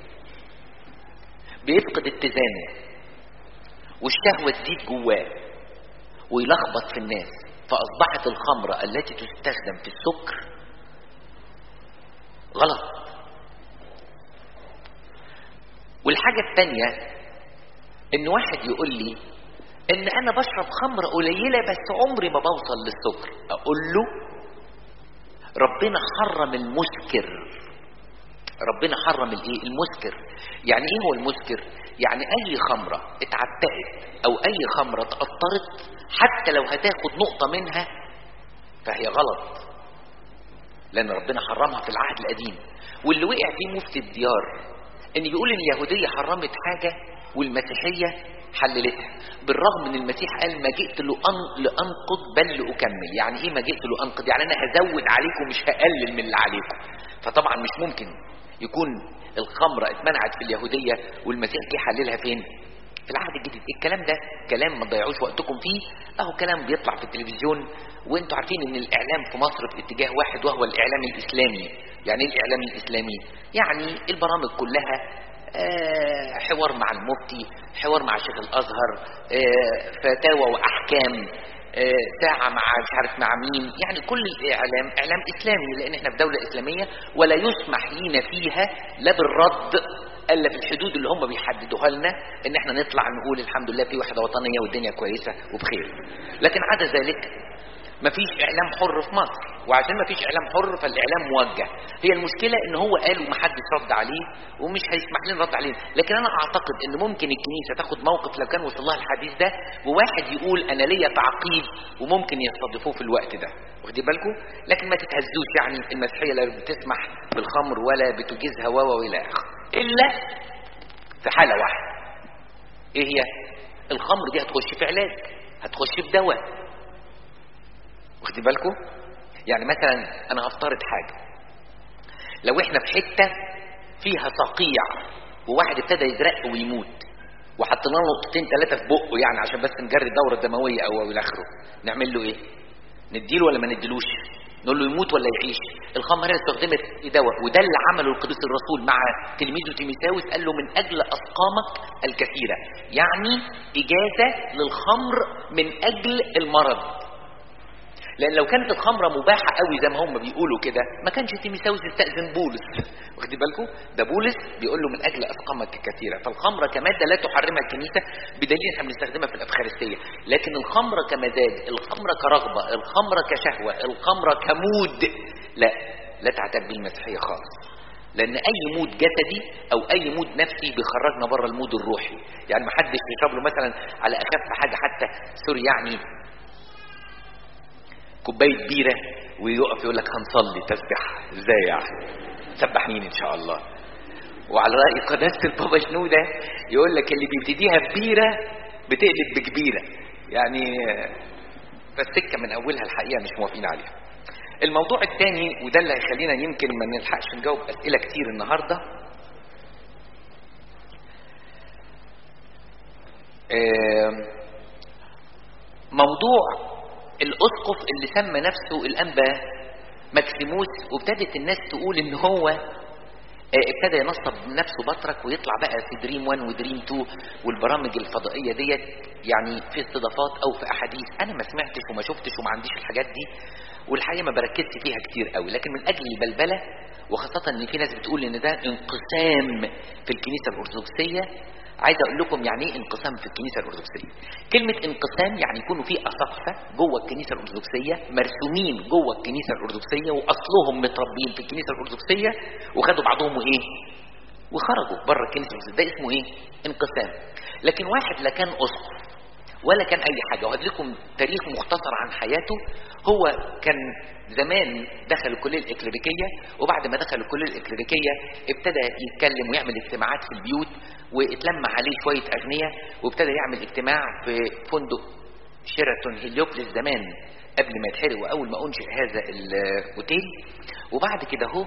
بيفقد اتزانه والشهوة تزيد جواه ويلخبط في الناس فأصبحت الخمرة التي تستخدم في السكر غلط والحاجة التانية ان واحد يقول لي ان انا بشرب خمر قليلة بس عمري ما بوصل للسكر اقول له ربنا حرم المسكر ربنا حرم الايه المسكر يعني ايه هو المسكر يعني اي خمرة اتعتقت او اي خمرة اتقطرت حتى لو هتاخد نقطة منها فهي غلط لان ربنا حرمها في العهد القديم واللي وقع فيه مفتي الديار ان بيقول ان اليهودية حرمت حاجة والمسيحية حللتها بالرغم ان المسيح قال ما جئت لأن لأنقض بل لأكمل يعني ايه ما جئت لأنقض يعني انا هزود عليكم مش هقلل من اللي عليكم فطبعا مش ممكن يكون الخمرة اتمنعت في اليهودية والمسيح جه حللها فين في العهد الجديد الكلام ده كلام ما تضيعوش وقتكم فيه اهو كلام بيطلع في التلفزيون وانتوا عارفين ان الاعلام في مصر في اتجاه واحد وهو الاعلام الاسلامي يعني ايه الاعلام الاسلامي يعني البرامج كلها آه حوار مع المفتي حوار مع شيخ الازهر آه فتاوى واحكام آه، ساعة مع مش عارف مع مين يعني كل الإعلام إعلام إسلامي لأن إحنا في دولة إسلامية ولا يسمح لينا فيها لا بالرد الا في الحدود اللي هم بيحددوها لنا ان احنا نطلع نقول الحمد لله في وحده وطنيه والدنيا كويسه وبخير لكن عدا ذلك مفيش اعلام حر في مصر وعشان مفيش اعلام حر فالاعلام موجه هي المشكله ان هو قال ومحدش رد عليه ومش هيسمح لنا نرد عليه لكن انا اعتقد ان ممكن الكنيسه تاخد موقف لو كان وصل لها الحديث ده وواحد يقول انا ليا تعقيب وممكن يستضيفوه في الوقت ده واخدين بالكم لكن ما تتهزوش يعني المسيحيه لا بتسمح بالخمر ولا بتجيزها و والى اخره الا في حاله واحده ايه هي الخمر دي هتخش في علاج هتخش في دواء واخدين بالكم يعني مثلا انا هفترض حاجه لو احنا في حته فيها صقيع وواحد ابتدى يزرق ويموت وحطينا له نقطتين ثلاثه في بقه يعني عشان بس نجري الدوره الدمويه او الى اخره نعمل له ايه نديله ولا ما نديلوش نقول له يموت ولا يعيش الخمر هنا استخدمت في دواء وده اللي عمله القديس الرسول مع تلميذه تيميساوس قال له من اجل اسقامك الكثيره يعني اجازه للخمر من اجل المرض لان لو كانت الخمره مباحه قوي زي ما هم بيقولوا كده ما كانش تيميساوس يستاذن بولس واخدين بالكم ده بولس بيقول له من اجل اسقامك كثيره فالخمره كماده لا تحرمها الكنيسه بدليل احنا بنستخدمها في الافخارستيه لكن الخمره كمزاج الخمره كرغبه الخمره كشهوه الخمره كمود لا لا تعتد بالمسيحيه خالص لان اي مود جسدي او اي مود نفسي بيخرجنا بره المود الروحي يعني ما حدش بيشرب له مثلا على اخف حاجه حتى سوري يعني كوبايه بيره ويقف يقول لك هنصلي تسبح ازاي يعني سبح مين ان شاء الله وعلى راي قداسه البابا شنوده يقول لك اللي بيبتديها ببيره بتقلب بكبيره يعني فالسكه من اولها الحقيقه مش موافقين عليها الموضوع الثاني وده اللي هيخلينا يمكن ما نلحقش نجاوب اسئله كتير النهارده موضوع الاسقف اللي سمى نفسه الانبا مكسيموس وابتدت الناس تقول ان هو ابتدى ينصب نفسه بطرك ويطلع بقى في دريم 1 ودريم 2 والبرامج الفضائيه ديت يعني في استضافات او في احاديث انا ما سمعتش وما شفتش وما عنديش الحاجات دي والحقيقه ما بركزش فيها كتير قوي لكن من اجل البلبله وخاصه ان في ناس بتقول ان ده انقسام في الكنيسه الارثوذكسيه عايز اقول لكم يعني ايه انقسام في الكنيسه الارثوذكسيه كلمه انقسام يعني يكونوا في اساقفه جوه الكنيسه الارثوذكسيه مرسومين جوه الكنيسه الارثوذكسيه واصلهم متربين في الكنيسه الارثوذكسيه وخدوا بعضهم وايه وخرجوا بره الكنيسه الارثوذكسيه ده اسمه ايه انقسام لكن واحد لا كان اسقف ولا كان اي حاجه وهدي لكم تاريخ مختصر عن حياته هو كان زمان دخل الكليه الاكليريكيه وبعد ما دخل الكليه الاكليريكيه ابتدى يتكلم ويعمل اجتماعات في البيوت واتلم عليه شويه اغنياء وابتدى يعمل اجتماع في فندق شيراتون هيليوبلس زمان قبل ما يتحرق واول ما انشئ هذا الاوتيل وبعد كده اهو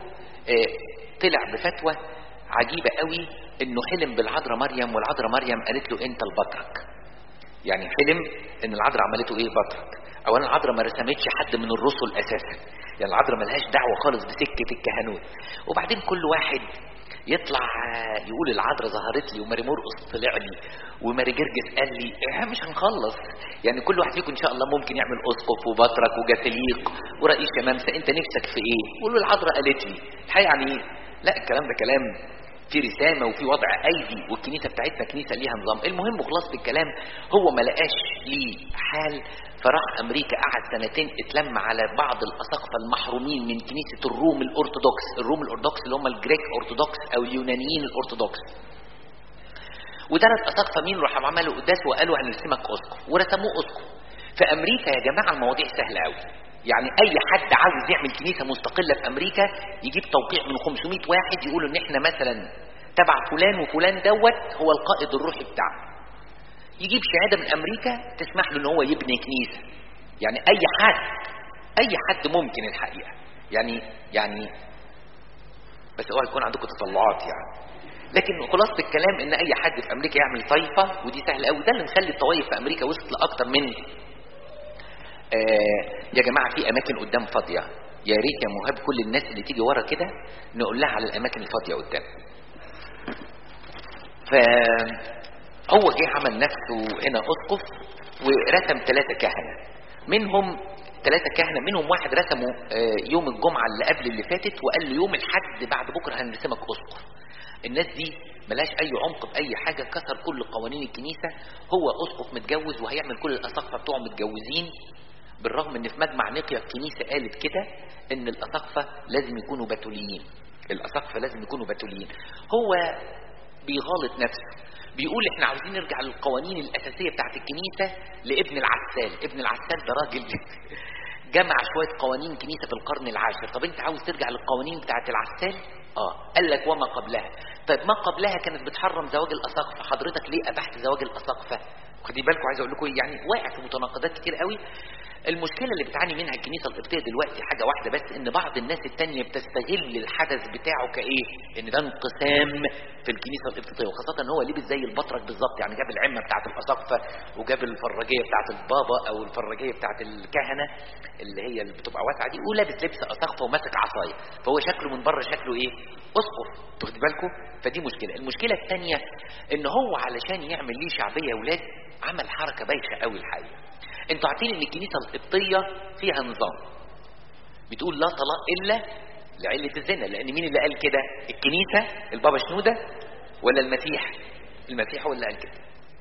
طلع بفتوى عجيبه قوي انه حلم بالعذراء مريم والعذراء مريم قالت له انت البطرك يعني حلم ان العذراء عملته ايه بطرك اولا العذراء ما رسمتش حد من الرسل اساسا يعني العذراء ملهاش دعوه خالص بسكه الكهنوت وبعدين كل واحد يطلع يقول العذراء ظهرت لي وماري مرقص طلع لي وماري جرجس قال لي إيه مش هنخلص يعني كل واحد فيكم ان شاء الله ممكن يعمل اسقف وبطرك وجاثليق ورئيس شمامسه انت نفسك في ايه قول له العذراء قالت لي الحقيقه يعني لا الكلام ده كلام في رسامة وفي وضع أيدي والكنيسة بتاعتنا كنيسة ليها نظام المهم خلاصة الكلام هو ما لقاش ليه حال فراح أمريكا قعد سنتين اتلم على بعض الأساقفة المحرومين من كنيسة الروم الأرثوذكس الروم الأرثوذكس اللي هم الجريك أرثوذكس أو اليونانيين الأرثوذكس ودرس أساقفة مين راحوا عملوا قداس وقالوا هنرسمك أسقف ورسموه أسقف في أمريكا يا جماعة المواضيع سهلة أوي يعني اي حد عاوز يعمل كنيسه مستقله في امريكا يجيب توقيع من 500 واحد يقولوا ان احنا مثلا تبع فلان وفلان دوت هو القائد الروحي بتاعنا يجيب شهاده من امريكا تسمح له ان هو يبني كنيسه يعني اي حد اي حد ممكن الحقيقه يعني يعني بس اوعى يكون عندكم تطلعات يعني لكن خلاصه الكلام ان اي حد في امريكا يعمل طائفه ودي سهله قوي ده اللي مخلي الطوائف في امريكا وصلت لاكتر من آه يا جماعة في أماكن قدام فاضية يا ريت يا مهاب كل الناس اللي تيجي ورا كده نقول لها على الأماكن الفاضية قدام فهو جه عمل نفسه هنا أسقف ورسم ثلاثة كهنة منهم ثلاثة كهنة منهم واحد رسمه آه، يوم الجمعة اللي قبل اللي فاتت وقال له يوم الحد بعد بكرة هنرسمك أسقف الناس دي ملاش أي عمق بأي حاجة كسر كل قوانين الكنيسة هو أسقف متجوز وهيعمل كل الأساقفة بتوعه متجوزين بالرغم ان في مجمع نقيا الكنيسة قالت كده ان الأساقفة لازم يكونوا بتوليين الأساقفة لازم يكونوا بتوليين هو بيغالط نفسه بيقول احنا عاوزين نرجع للقوانين الأساسية بتاعت الكنيسة لابن العسال ابن العسال ده راجل جمع شوية قوانين كنيسة في القرن العاشر طب انت عاوز ترجع للقوانين بتاعت العسال اه قال لك وما قبلها طيب ما قبلها كانت بتحرم زواج الأساقفة حضرتك ليه أبحت زواج الأساقفة خدي بالكم عايز اقول لكم إيه؟ يعني واقع في متناقضات كتير قوي المشكلة اللي بتعاني منها الكنيسة القبطية دلوقتي حاجة واحدة بس ان بعض الناس التانية بتستغل الحدث بتاعه كايه ان ده انقسام في الكنيسة القبطية وخاصة ان هو لبس زي البطرك بالظبط يعني جاب العمة بتاعت الأساقفة وجاب الفراجية بتاعت البابا او الفراجية بتاعت الكهنة اللي هي اللي بتبقى واسعة دي ولابس لبس أساقفة وماسك عصاية فهو شكله من بره شكله ايه اسقف تاخدي بالكم فدي مشكلة المشكلة الثانية ان هو علشان يعمل ليه شعبية يا ولاد عمل حركة بايخة قوي الحقيقة انتوا عارفين ان الكنيسة القبطية فيها نظام بتقول لا طلاق الا لعلة الزنا لان مين اللي قال كده الكنيسة البابا شنودة ولا المسيح المسيح هو اللي قال كده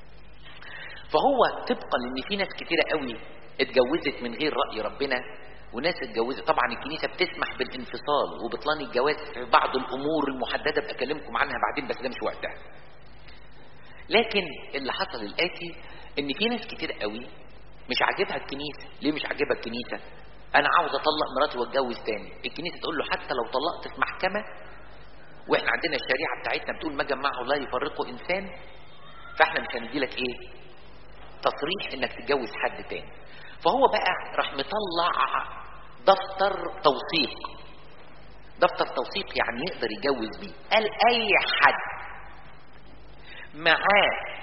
فهو طبقا ان في ناس كتيرة قوي اتجوزت من غير رأي ربنا وناس اتجوزت طبعا الكنيسة بتسمح بالانفصال وبطلان الجواز في بعض الامور المحددة بكلمكم عنها بعدين بس ده مش وقتها لكن اللي حصل الاتي ان في ناس كتير قوي مش عاجبها الكنيسة ليه مش عاجبها الكنيسة انا عاوز اطلق مراتي واتجوز تاني الكنيسة تقول له حتى لو طلقت في محكمة واحنا عندنا الشريعة بتاعتنا بتقول ما جمعه لا يفرقه انسان فاحنا مش هندي لك ايه تصريح انك تتجوز حد تاني فهو بقى راح مطلع دفتر توثيق دفتر توثيق يعني يقدر يجوز بيه قال اي حد معاه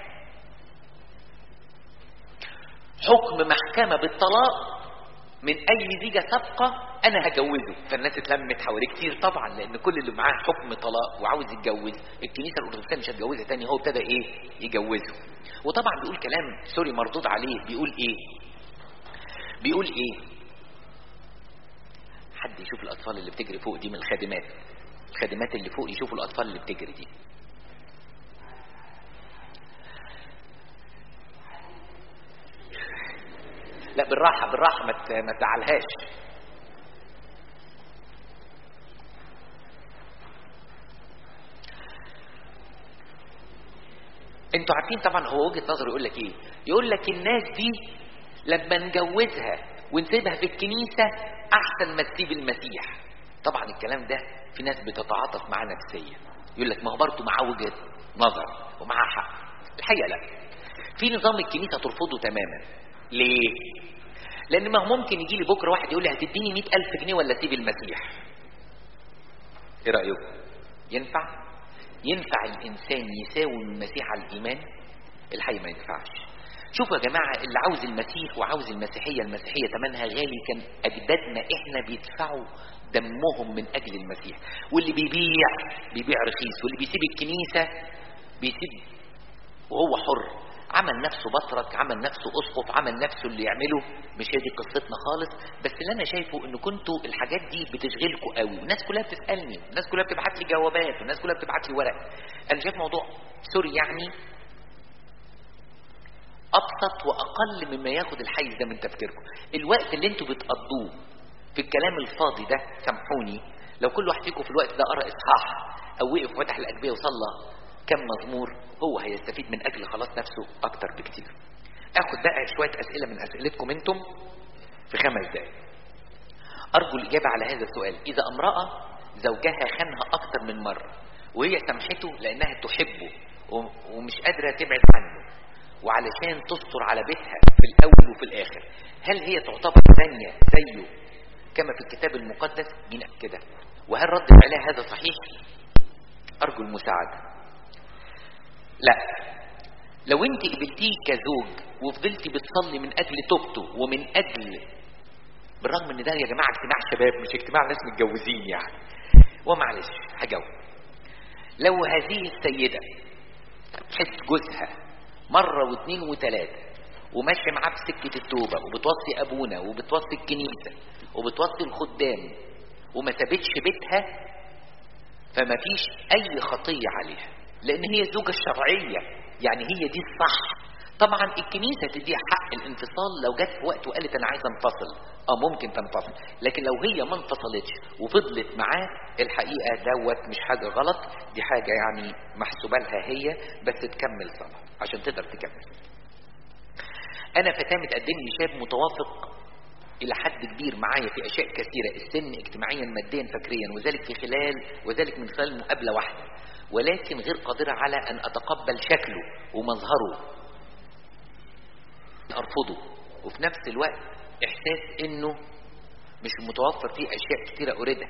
حكم محكمة بالطلاق من اي زيجة سابقة انا هجوزه فالناس اتلمت حواليه كتير طبعا لان كل اللي معاه حكم طلاق وعاوز يتجوز الكنيسة الارثوذكسية مش هتجوزها تاني هو ابتدى ايه يجوزه وطبعا بيقول كلام سوري مردود عليه بيقول ايه بيقول ايه حد يشوف الاطفال اللي بتجري فوق دي من الخادمات الخادمات اللي فوق يشوفوا الاطفال اللي بتجري دي لا بالراحة بالراحة ما ت- ما تزعلهاش انتوا عارفين طبعا هو وجهة نظره يقول لك ايه يقول لك الناس دي لما نجوزها ونسيبها في الكنيسة احسن ما تسيب المسيح طبعا الكلام ده في ناس بتتعاطف معاه نفسيا يقول لك ما هو برضه معاه وجهة نظر ومعاه حق الحقيقة لا في نظام الكنيسة ترفضه تماما ليه لان ما هو ممكن يجي لي بكره واحد يقول لي هتديني مئة ألف جنيه ولا اسيب المسيح ايه رأيكم ينفع ينفع الانسان يساوي المسيح على الايمان الحقيقة ما ينفعش شوفوا يا جماعة اللي عاوز المسيح وعاوز المسيحية المسيحية تمنها غالي كان أجدادنا إحنا بيدفعوا دمهم من أجل المسيح واللي بيبيع بيبيع رخيص واللي بيسيب الكنيسة بيسيب وهو حر عمل نفسه بطرك عمل نفسه اسقف عمل نفسه اللي يعمله مش هي دي قصتنا خالص بس اللي انا شايفه ان كنتوا الحاجات دي بتشغلكم قوي والناس كلها بتسالني الناس كلها بتبعت لي جوابات والناس كلها بتبعت لي ورق انا شايف موضوع سوري يعني ابسط واقل مما ياخد الحيز ده من تفكيركم الوقت اللي انتوا بتقضوه في الكلام الفاضي ده سامحوني لو كل واحد فيكم في الوقت ده قرا اصحاح او وقف وفتح الاجبيه وصلى كم مزمور هو هيستفيد من اجل خلاص نفسه اكتر بكتير اخد بقى شويه اسئله من اسئلتكم انتم في خمس دقائق ارجو الاجابه على هذا السؤال اذا امراه زوجها خانها اكتر من مره وهي سامحته لانها تحبه و- ومش قادره تبعد عنه وعلشان تستر على بيتها في الاول وفي الاخر هل هي تعتبر زانيه زيه كما في الكتاب المقدس مين قال كده وهل رد فعلها هذا صحيح ارجو المساعده لا لو انت قبلتيه كزوج وفضلتي بتصلي من اجل توبته ومن اجل بالرغم ان ده يا جماعه اجتماع شباب مش اجتماع ناس متجوزين يعني ومعلش هجاوب لو هذه السيده تحس جوزها مره واثنين وثلاثه وماشيه معاه في سكه التوبه وبتوصي ابونا وبتوصي الكنيسه وبتوصي الخدام وما سابتش بيتها فما فيش اي خطيه عليها لان هي الزوجه الشرعيه يعني هي دي الصح طبعا الكنيسة تديها حق الانفصال لو جت في وقت وقالت انا عايزة انفصل اه ممكن تنفصل لكن لو هي ما انفصلتش وفضلت معاه الحقيقة دوت مش حاجة غلط دي حاجة يعني محسوبة لها هي بس تكمل صلاة عشان تقدر تكمل انا فتاة متقدم لي شاب متوافق الى حد كبير معايا في اشياء كثيرة السن اجتماعيا ماديا فكريا وذلك في خلال وذلك من خلال مقابلة واحدة ولكن غير قادرة على ان اتقبل شكله ومظهره ارفضه وفي نفس الوقت احساس انه مش متوفر فيه اشياء كتيرة اريدها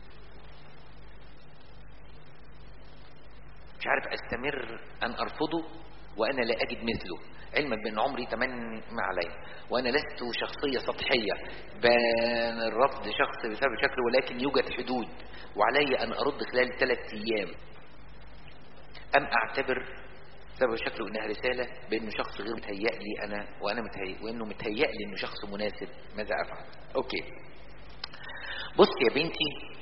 مش عارف استمر ان ارفضه وانا لا اجد مثله علما بان عمري تمن ما علي وانا لست شخصية سطحية بان الرفض شخص بسبب شكله ولكن يوجد حدود وعلي ان ارد خلال ثلاث ايام ام اعتبر سبب شكله انها رسالة بانه شخص غير متهيأ لي انا وانا متهيأ وانه متهيأ لي انه شخص مناسب ماذا افعل اوكي بص يا بنتي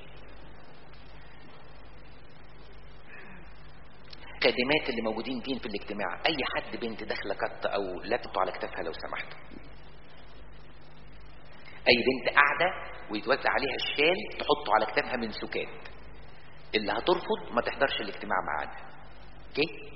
الخادمات اللي موجودين فين في الاجتماع اي حد بنت داخله كت او لفته على كتافها لو سمحت اي بنت قاعده ويتوزع عليها الشال تحطه على كتافها من سكات اللي هترفض ما تحضرش الاجتماع معانا اوكي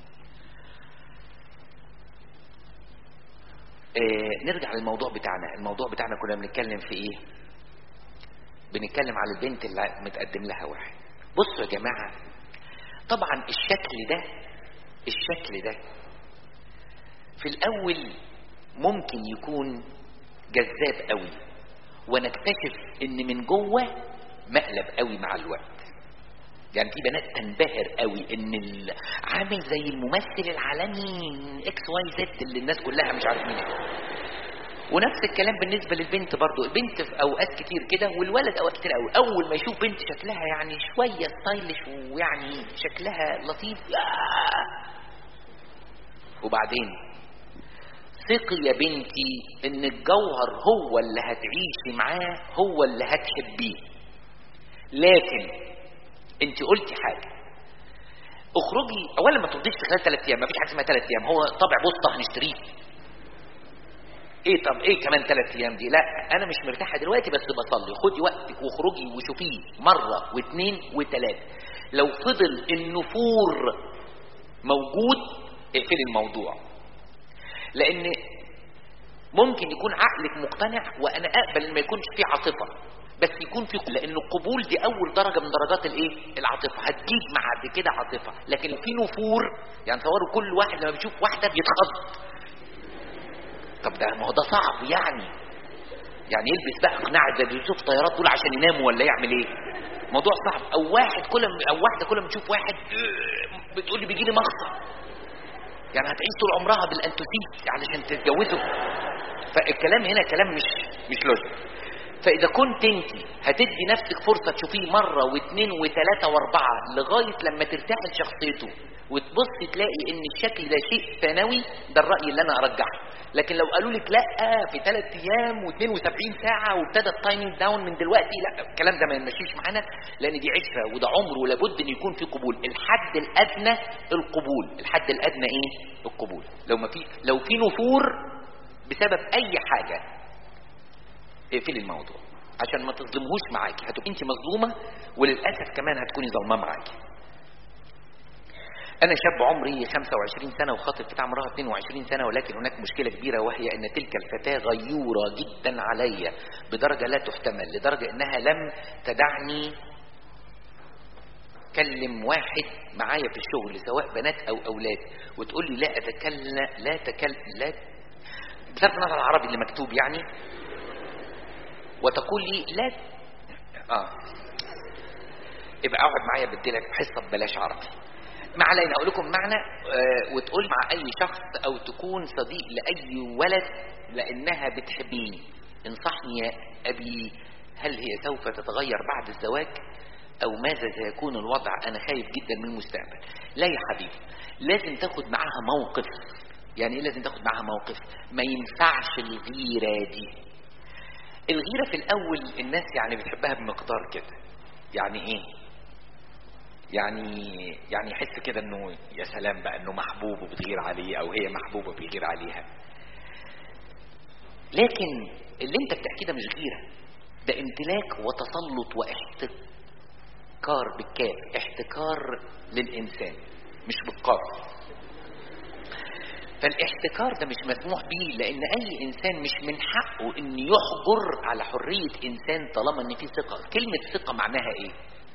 آه نرجع للموضوع بتاعنا الموضوع بتاعنا كنا بنتكلم في ايه بنتكلم على البنت اللي متقدم لها واحد بصوا يا جماعة طبعا الشكل ده الشكل ده في الاول ممكن يكون جذاب قوي ونكتشف ان من جوه مقلب قوي مع الوقت يعني في بنات تنبهر قوي ان ال- عامل زي الممثل العالمي اكس واي زد اللي الناس كلها مش عارفين ايه ونفس الكلام بالنسبه للبنت برضو البنت في اوقات كتير كده والولد اوقات كتير قوي اول ما يشوف بنت شكلها يعني شويه ستايلش ويعني شكلها لطيف آه. وبعدين ثقي يا بنتي ان الجوهر هو اللي هتعيشي معاه هو اللي هتحبيه لكن انت قلتي حاجه اخرجي اولا ما ترضيش في خلال ثلاث ايام ما فيش حاجه اسمها ثلاث ايام هو طبع بوسطه هنشتريه ايه طب ايه كمان ثلاث ايام دي لا انا مش مرتاحه دلوقتي بس بصلي خدي وقتك واخرجي وشوفيه مره واثنين وثلاثه لو فضل النفور موجود اقفلي الموضوع لان ممكن يكون عقلك مقتنع وانا اقبل ان ما يكونش فيه عاطفه بس يكون في لان القبول دي اول درجه من درجات الايه العاطفه هتجيب بعد كده عاطفه لكن في نفور يعني تصوروا كل واحد لما بيشوف واحده بيتخض طب ده ما هو ده صعب يعني يعني يلبس بقى قناع زي اللي بيشوف طيارات دول عشان يناموا ولا يعمل ايه موضوع صعب او واحد كل ما او واحده كل ما تشوف واحد بتقول لي بيجي لي مغصه يعني هتعيش طول عمرها بالانتوسيس علشان تتجوزه فالكلام هنا كلام مش مش لوجيك فاذا كنت انت هتدي نفسك فرصه تشوفيه مره واثنين وثلاثه واربعه لغايه لما ترتاح لشخصيته وتبص تلاقي ان الشكل ده شيء ثانوي ده الراي اللي انا ارجحه لكن لو قالوا لك لا في ثلاث ايام و72 ساعه وابتدى التايمنج داون من دلوقتي لا الكلام ده ما يمشيش معانا لان دي عشره وده عمر ولابد ان يكون في قبول الحد الادنى القبول الحد الادنى ايه القبول لو ما في لو في نفور بسبب اي حاجه اقفلي الموضوع عشان ما تظلمهوش معاكي هتبقي انت مظلومه وللاسف كمان هتكوني ظلماه معاكي انا شاب عمري 25 سنه وخاطب بتاع امراه 22 سنه ولكن هناك مشكله كبيره وهي ان تلك الفتاه غيوره جدا علي بدرجه لا تحتمل لدرجه انها لم تدعني كلم واحد معايا في الشغل سواء بنات او اولاد وتقول لي لا اتكلم لا تكلم لا بصرف النظر العربي اللي مكتوب يعني وتقول لي لا اه يبقى اقعد معايا بديلك حصه ببلاش عربي ما علينا اقول لكم معنى آه وتقول مع اي شخص او تكون صديق لاي ولد لانها بتحبيني انصحني يا ابي هل هي سوف تتغير بعد الزواج او ماذا سيكون الوضع انا خايف جدا من المستقبل لا يا حبيبي لازم تاخد معاها موقف يعني ايه لازم تاخد معاها موقف ما ينفعش الغيرة دي الغيرة في الاول الناس يعني بتحبها بمقدار كده يعني ايه يعني يعني يحس كده انه يا سلام بقى انه محبوب وبتغير عليه او هي محبوبة بيغير عليها لكن اللي انت بتحكيه ده مش غيرة ده امتلاك وتسلط واحتكار بالكاف احتكار للانسان مش بالقاف فالاحتكار ده مش مسموح به لان اي انسان مش من حقه ان يحجر على حرية انسان طالما ان في ثقة كلمة ثقة معناها ايه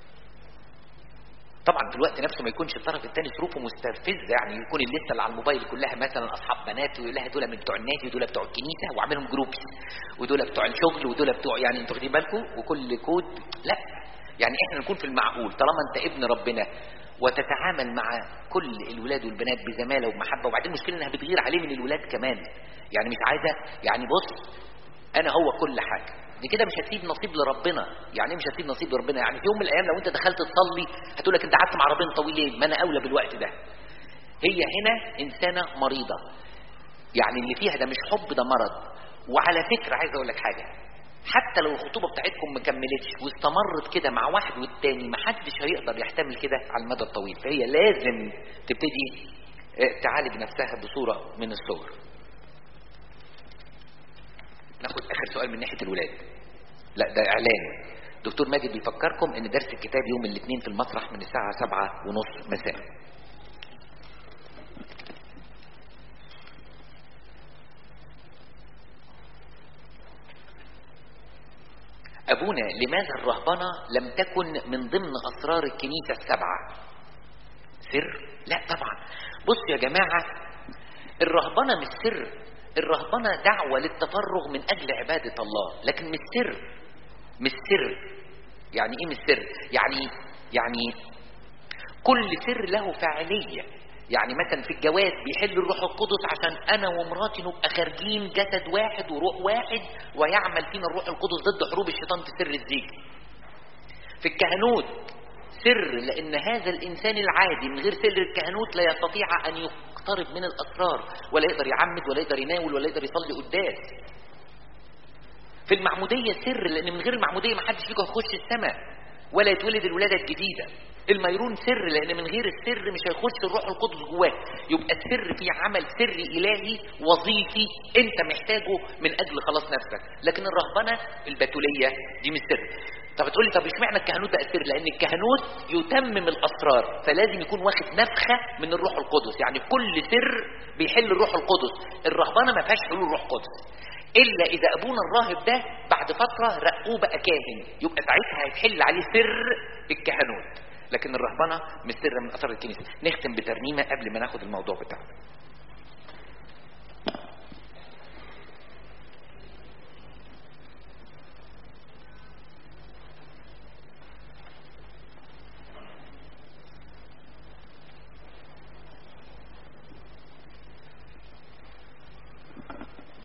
طبعا في الوقت نفسه ما يكونش الطرف الثاني ظروفه مستفزه يعني يكون الليسته اللي على الموبايل كلها مثلا اصحاب بنات ويقول لها دول من بتوع النادي ودول بتوع الكنيسه وعاملهم جروبس ودول بتوع الشغل ودول بتوع يعني انتوا واخدين بالكم وكل كود لا يعني احنا نكون في المعقول طالما انت ابن ربنا وتتعامل مع كل الولاد والبنات بزماله ومحبه وبعدين المشكله انها بتغير عليه من الولاد كمان يعني مش عايزه يعني بص انا هو كل حاجه دي كده مش هتسيب نصيب لربنا يعني ايه مش هتسيب نصيب لربنا يعني في يوم من الايام لو انت دخلت تصلي هتقول لك انت قعدت مع ربنا طويل ليه ما انا اولى بالوقت ده هي هنا انسانه مريضه يعني اللي فيها ده مش حب ده مرض وعلى فكره عايز اقول لك حاجه حتى لو الخطوبه بتاعتكم ما كملتش واستمرت كده مع واحد والتاني ما حدش هيقدر يحتمل كده على المدى الطويل فهي لازم تبتدي تعالج نفسها بصوره من الصور ناخد اخر سؤال من ناحيه الولاد لا ده اعلان دكتور ماجد بيفكركم ان درس الكتاب يوم الاثنين في المسرح من الساعه سبعة ونص مساء ابونا لماذا الرهبنه لم تكن من ضمن اسرار الكنيسه السبعه سر لا طبعا بصوا يا جماعه الرهبنه مش سر الرهبنه دعوه للتفرغ من اجل عباده الله لكن مش سر مش سر يعني ايه مش سر يعني يعني كل سر له فاعليه يعني مثلا في الجواز بيحل الروح القدس عشان انا ومراتي نبقى خارجين جسد واحد وروح واحد ويعمل فينا الروح القدس ضد حروب الشيطان في سر الزيج في الكهنوت سر لان هذا الانسان العادي من غير سر الكهنوت لا يستطيع ان يقترب من الاسرار ولا يقدر يعمد ولا يقدر يناول ولا يقدر يصلي قداس في المعموديه سر لان من غير المعموديه ما حدش فيكم هيخش السماء ولا يتولد الولاده الجديده الميرون سر لان من غير السر مش هيخش الروح القدس جواه يبقى السر في عمل سري الهي وظيفي انت محتاجه من اجل خلاص نفسك لكن الرهبنه البتوليه دي مش سر طب تقول لي طب اشمعنى الكهنوت بقى سر لان الكهنوت يتمم الاسرار فلازم يكون واخد نفخه من الروح القدس يعني كل سر بيحل الروح القدس الرهبنه ما فيهاش حلول روح قدس الا اذا ابونا الراهب ده بعد فتره رقوه بقى كاهن يبقى ساعتها هيتحل عليه سر الكهنوت لكن الرهبنه مش سر من اثار الكنيسه نختم بترنيمه قبل ما ناخد الموضوع بتاعنا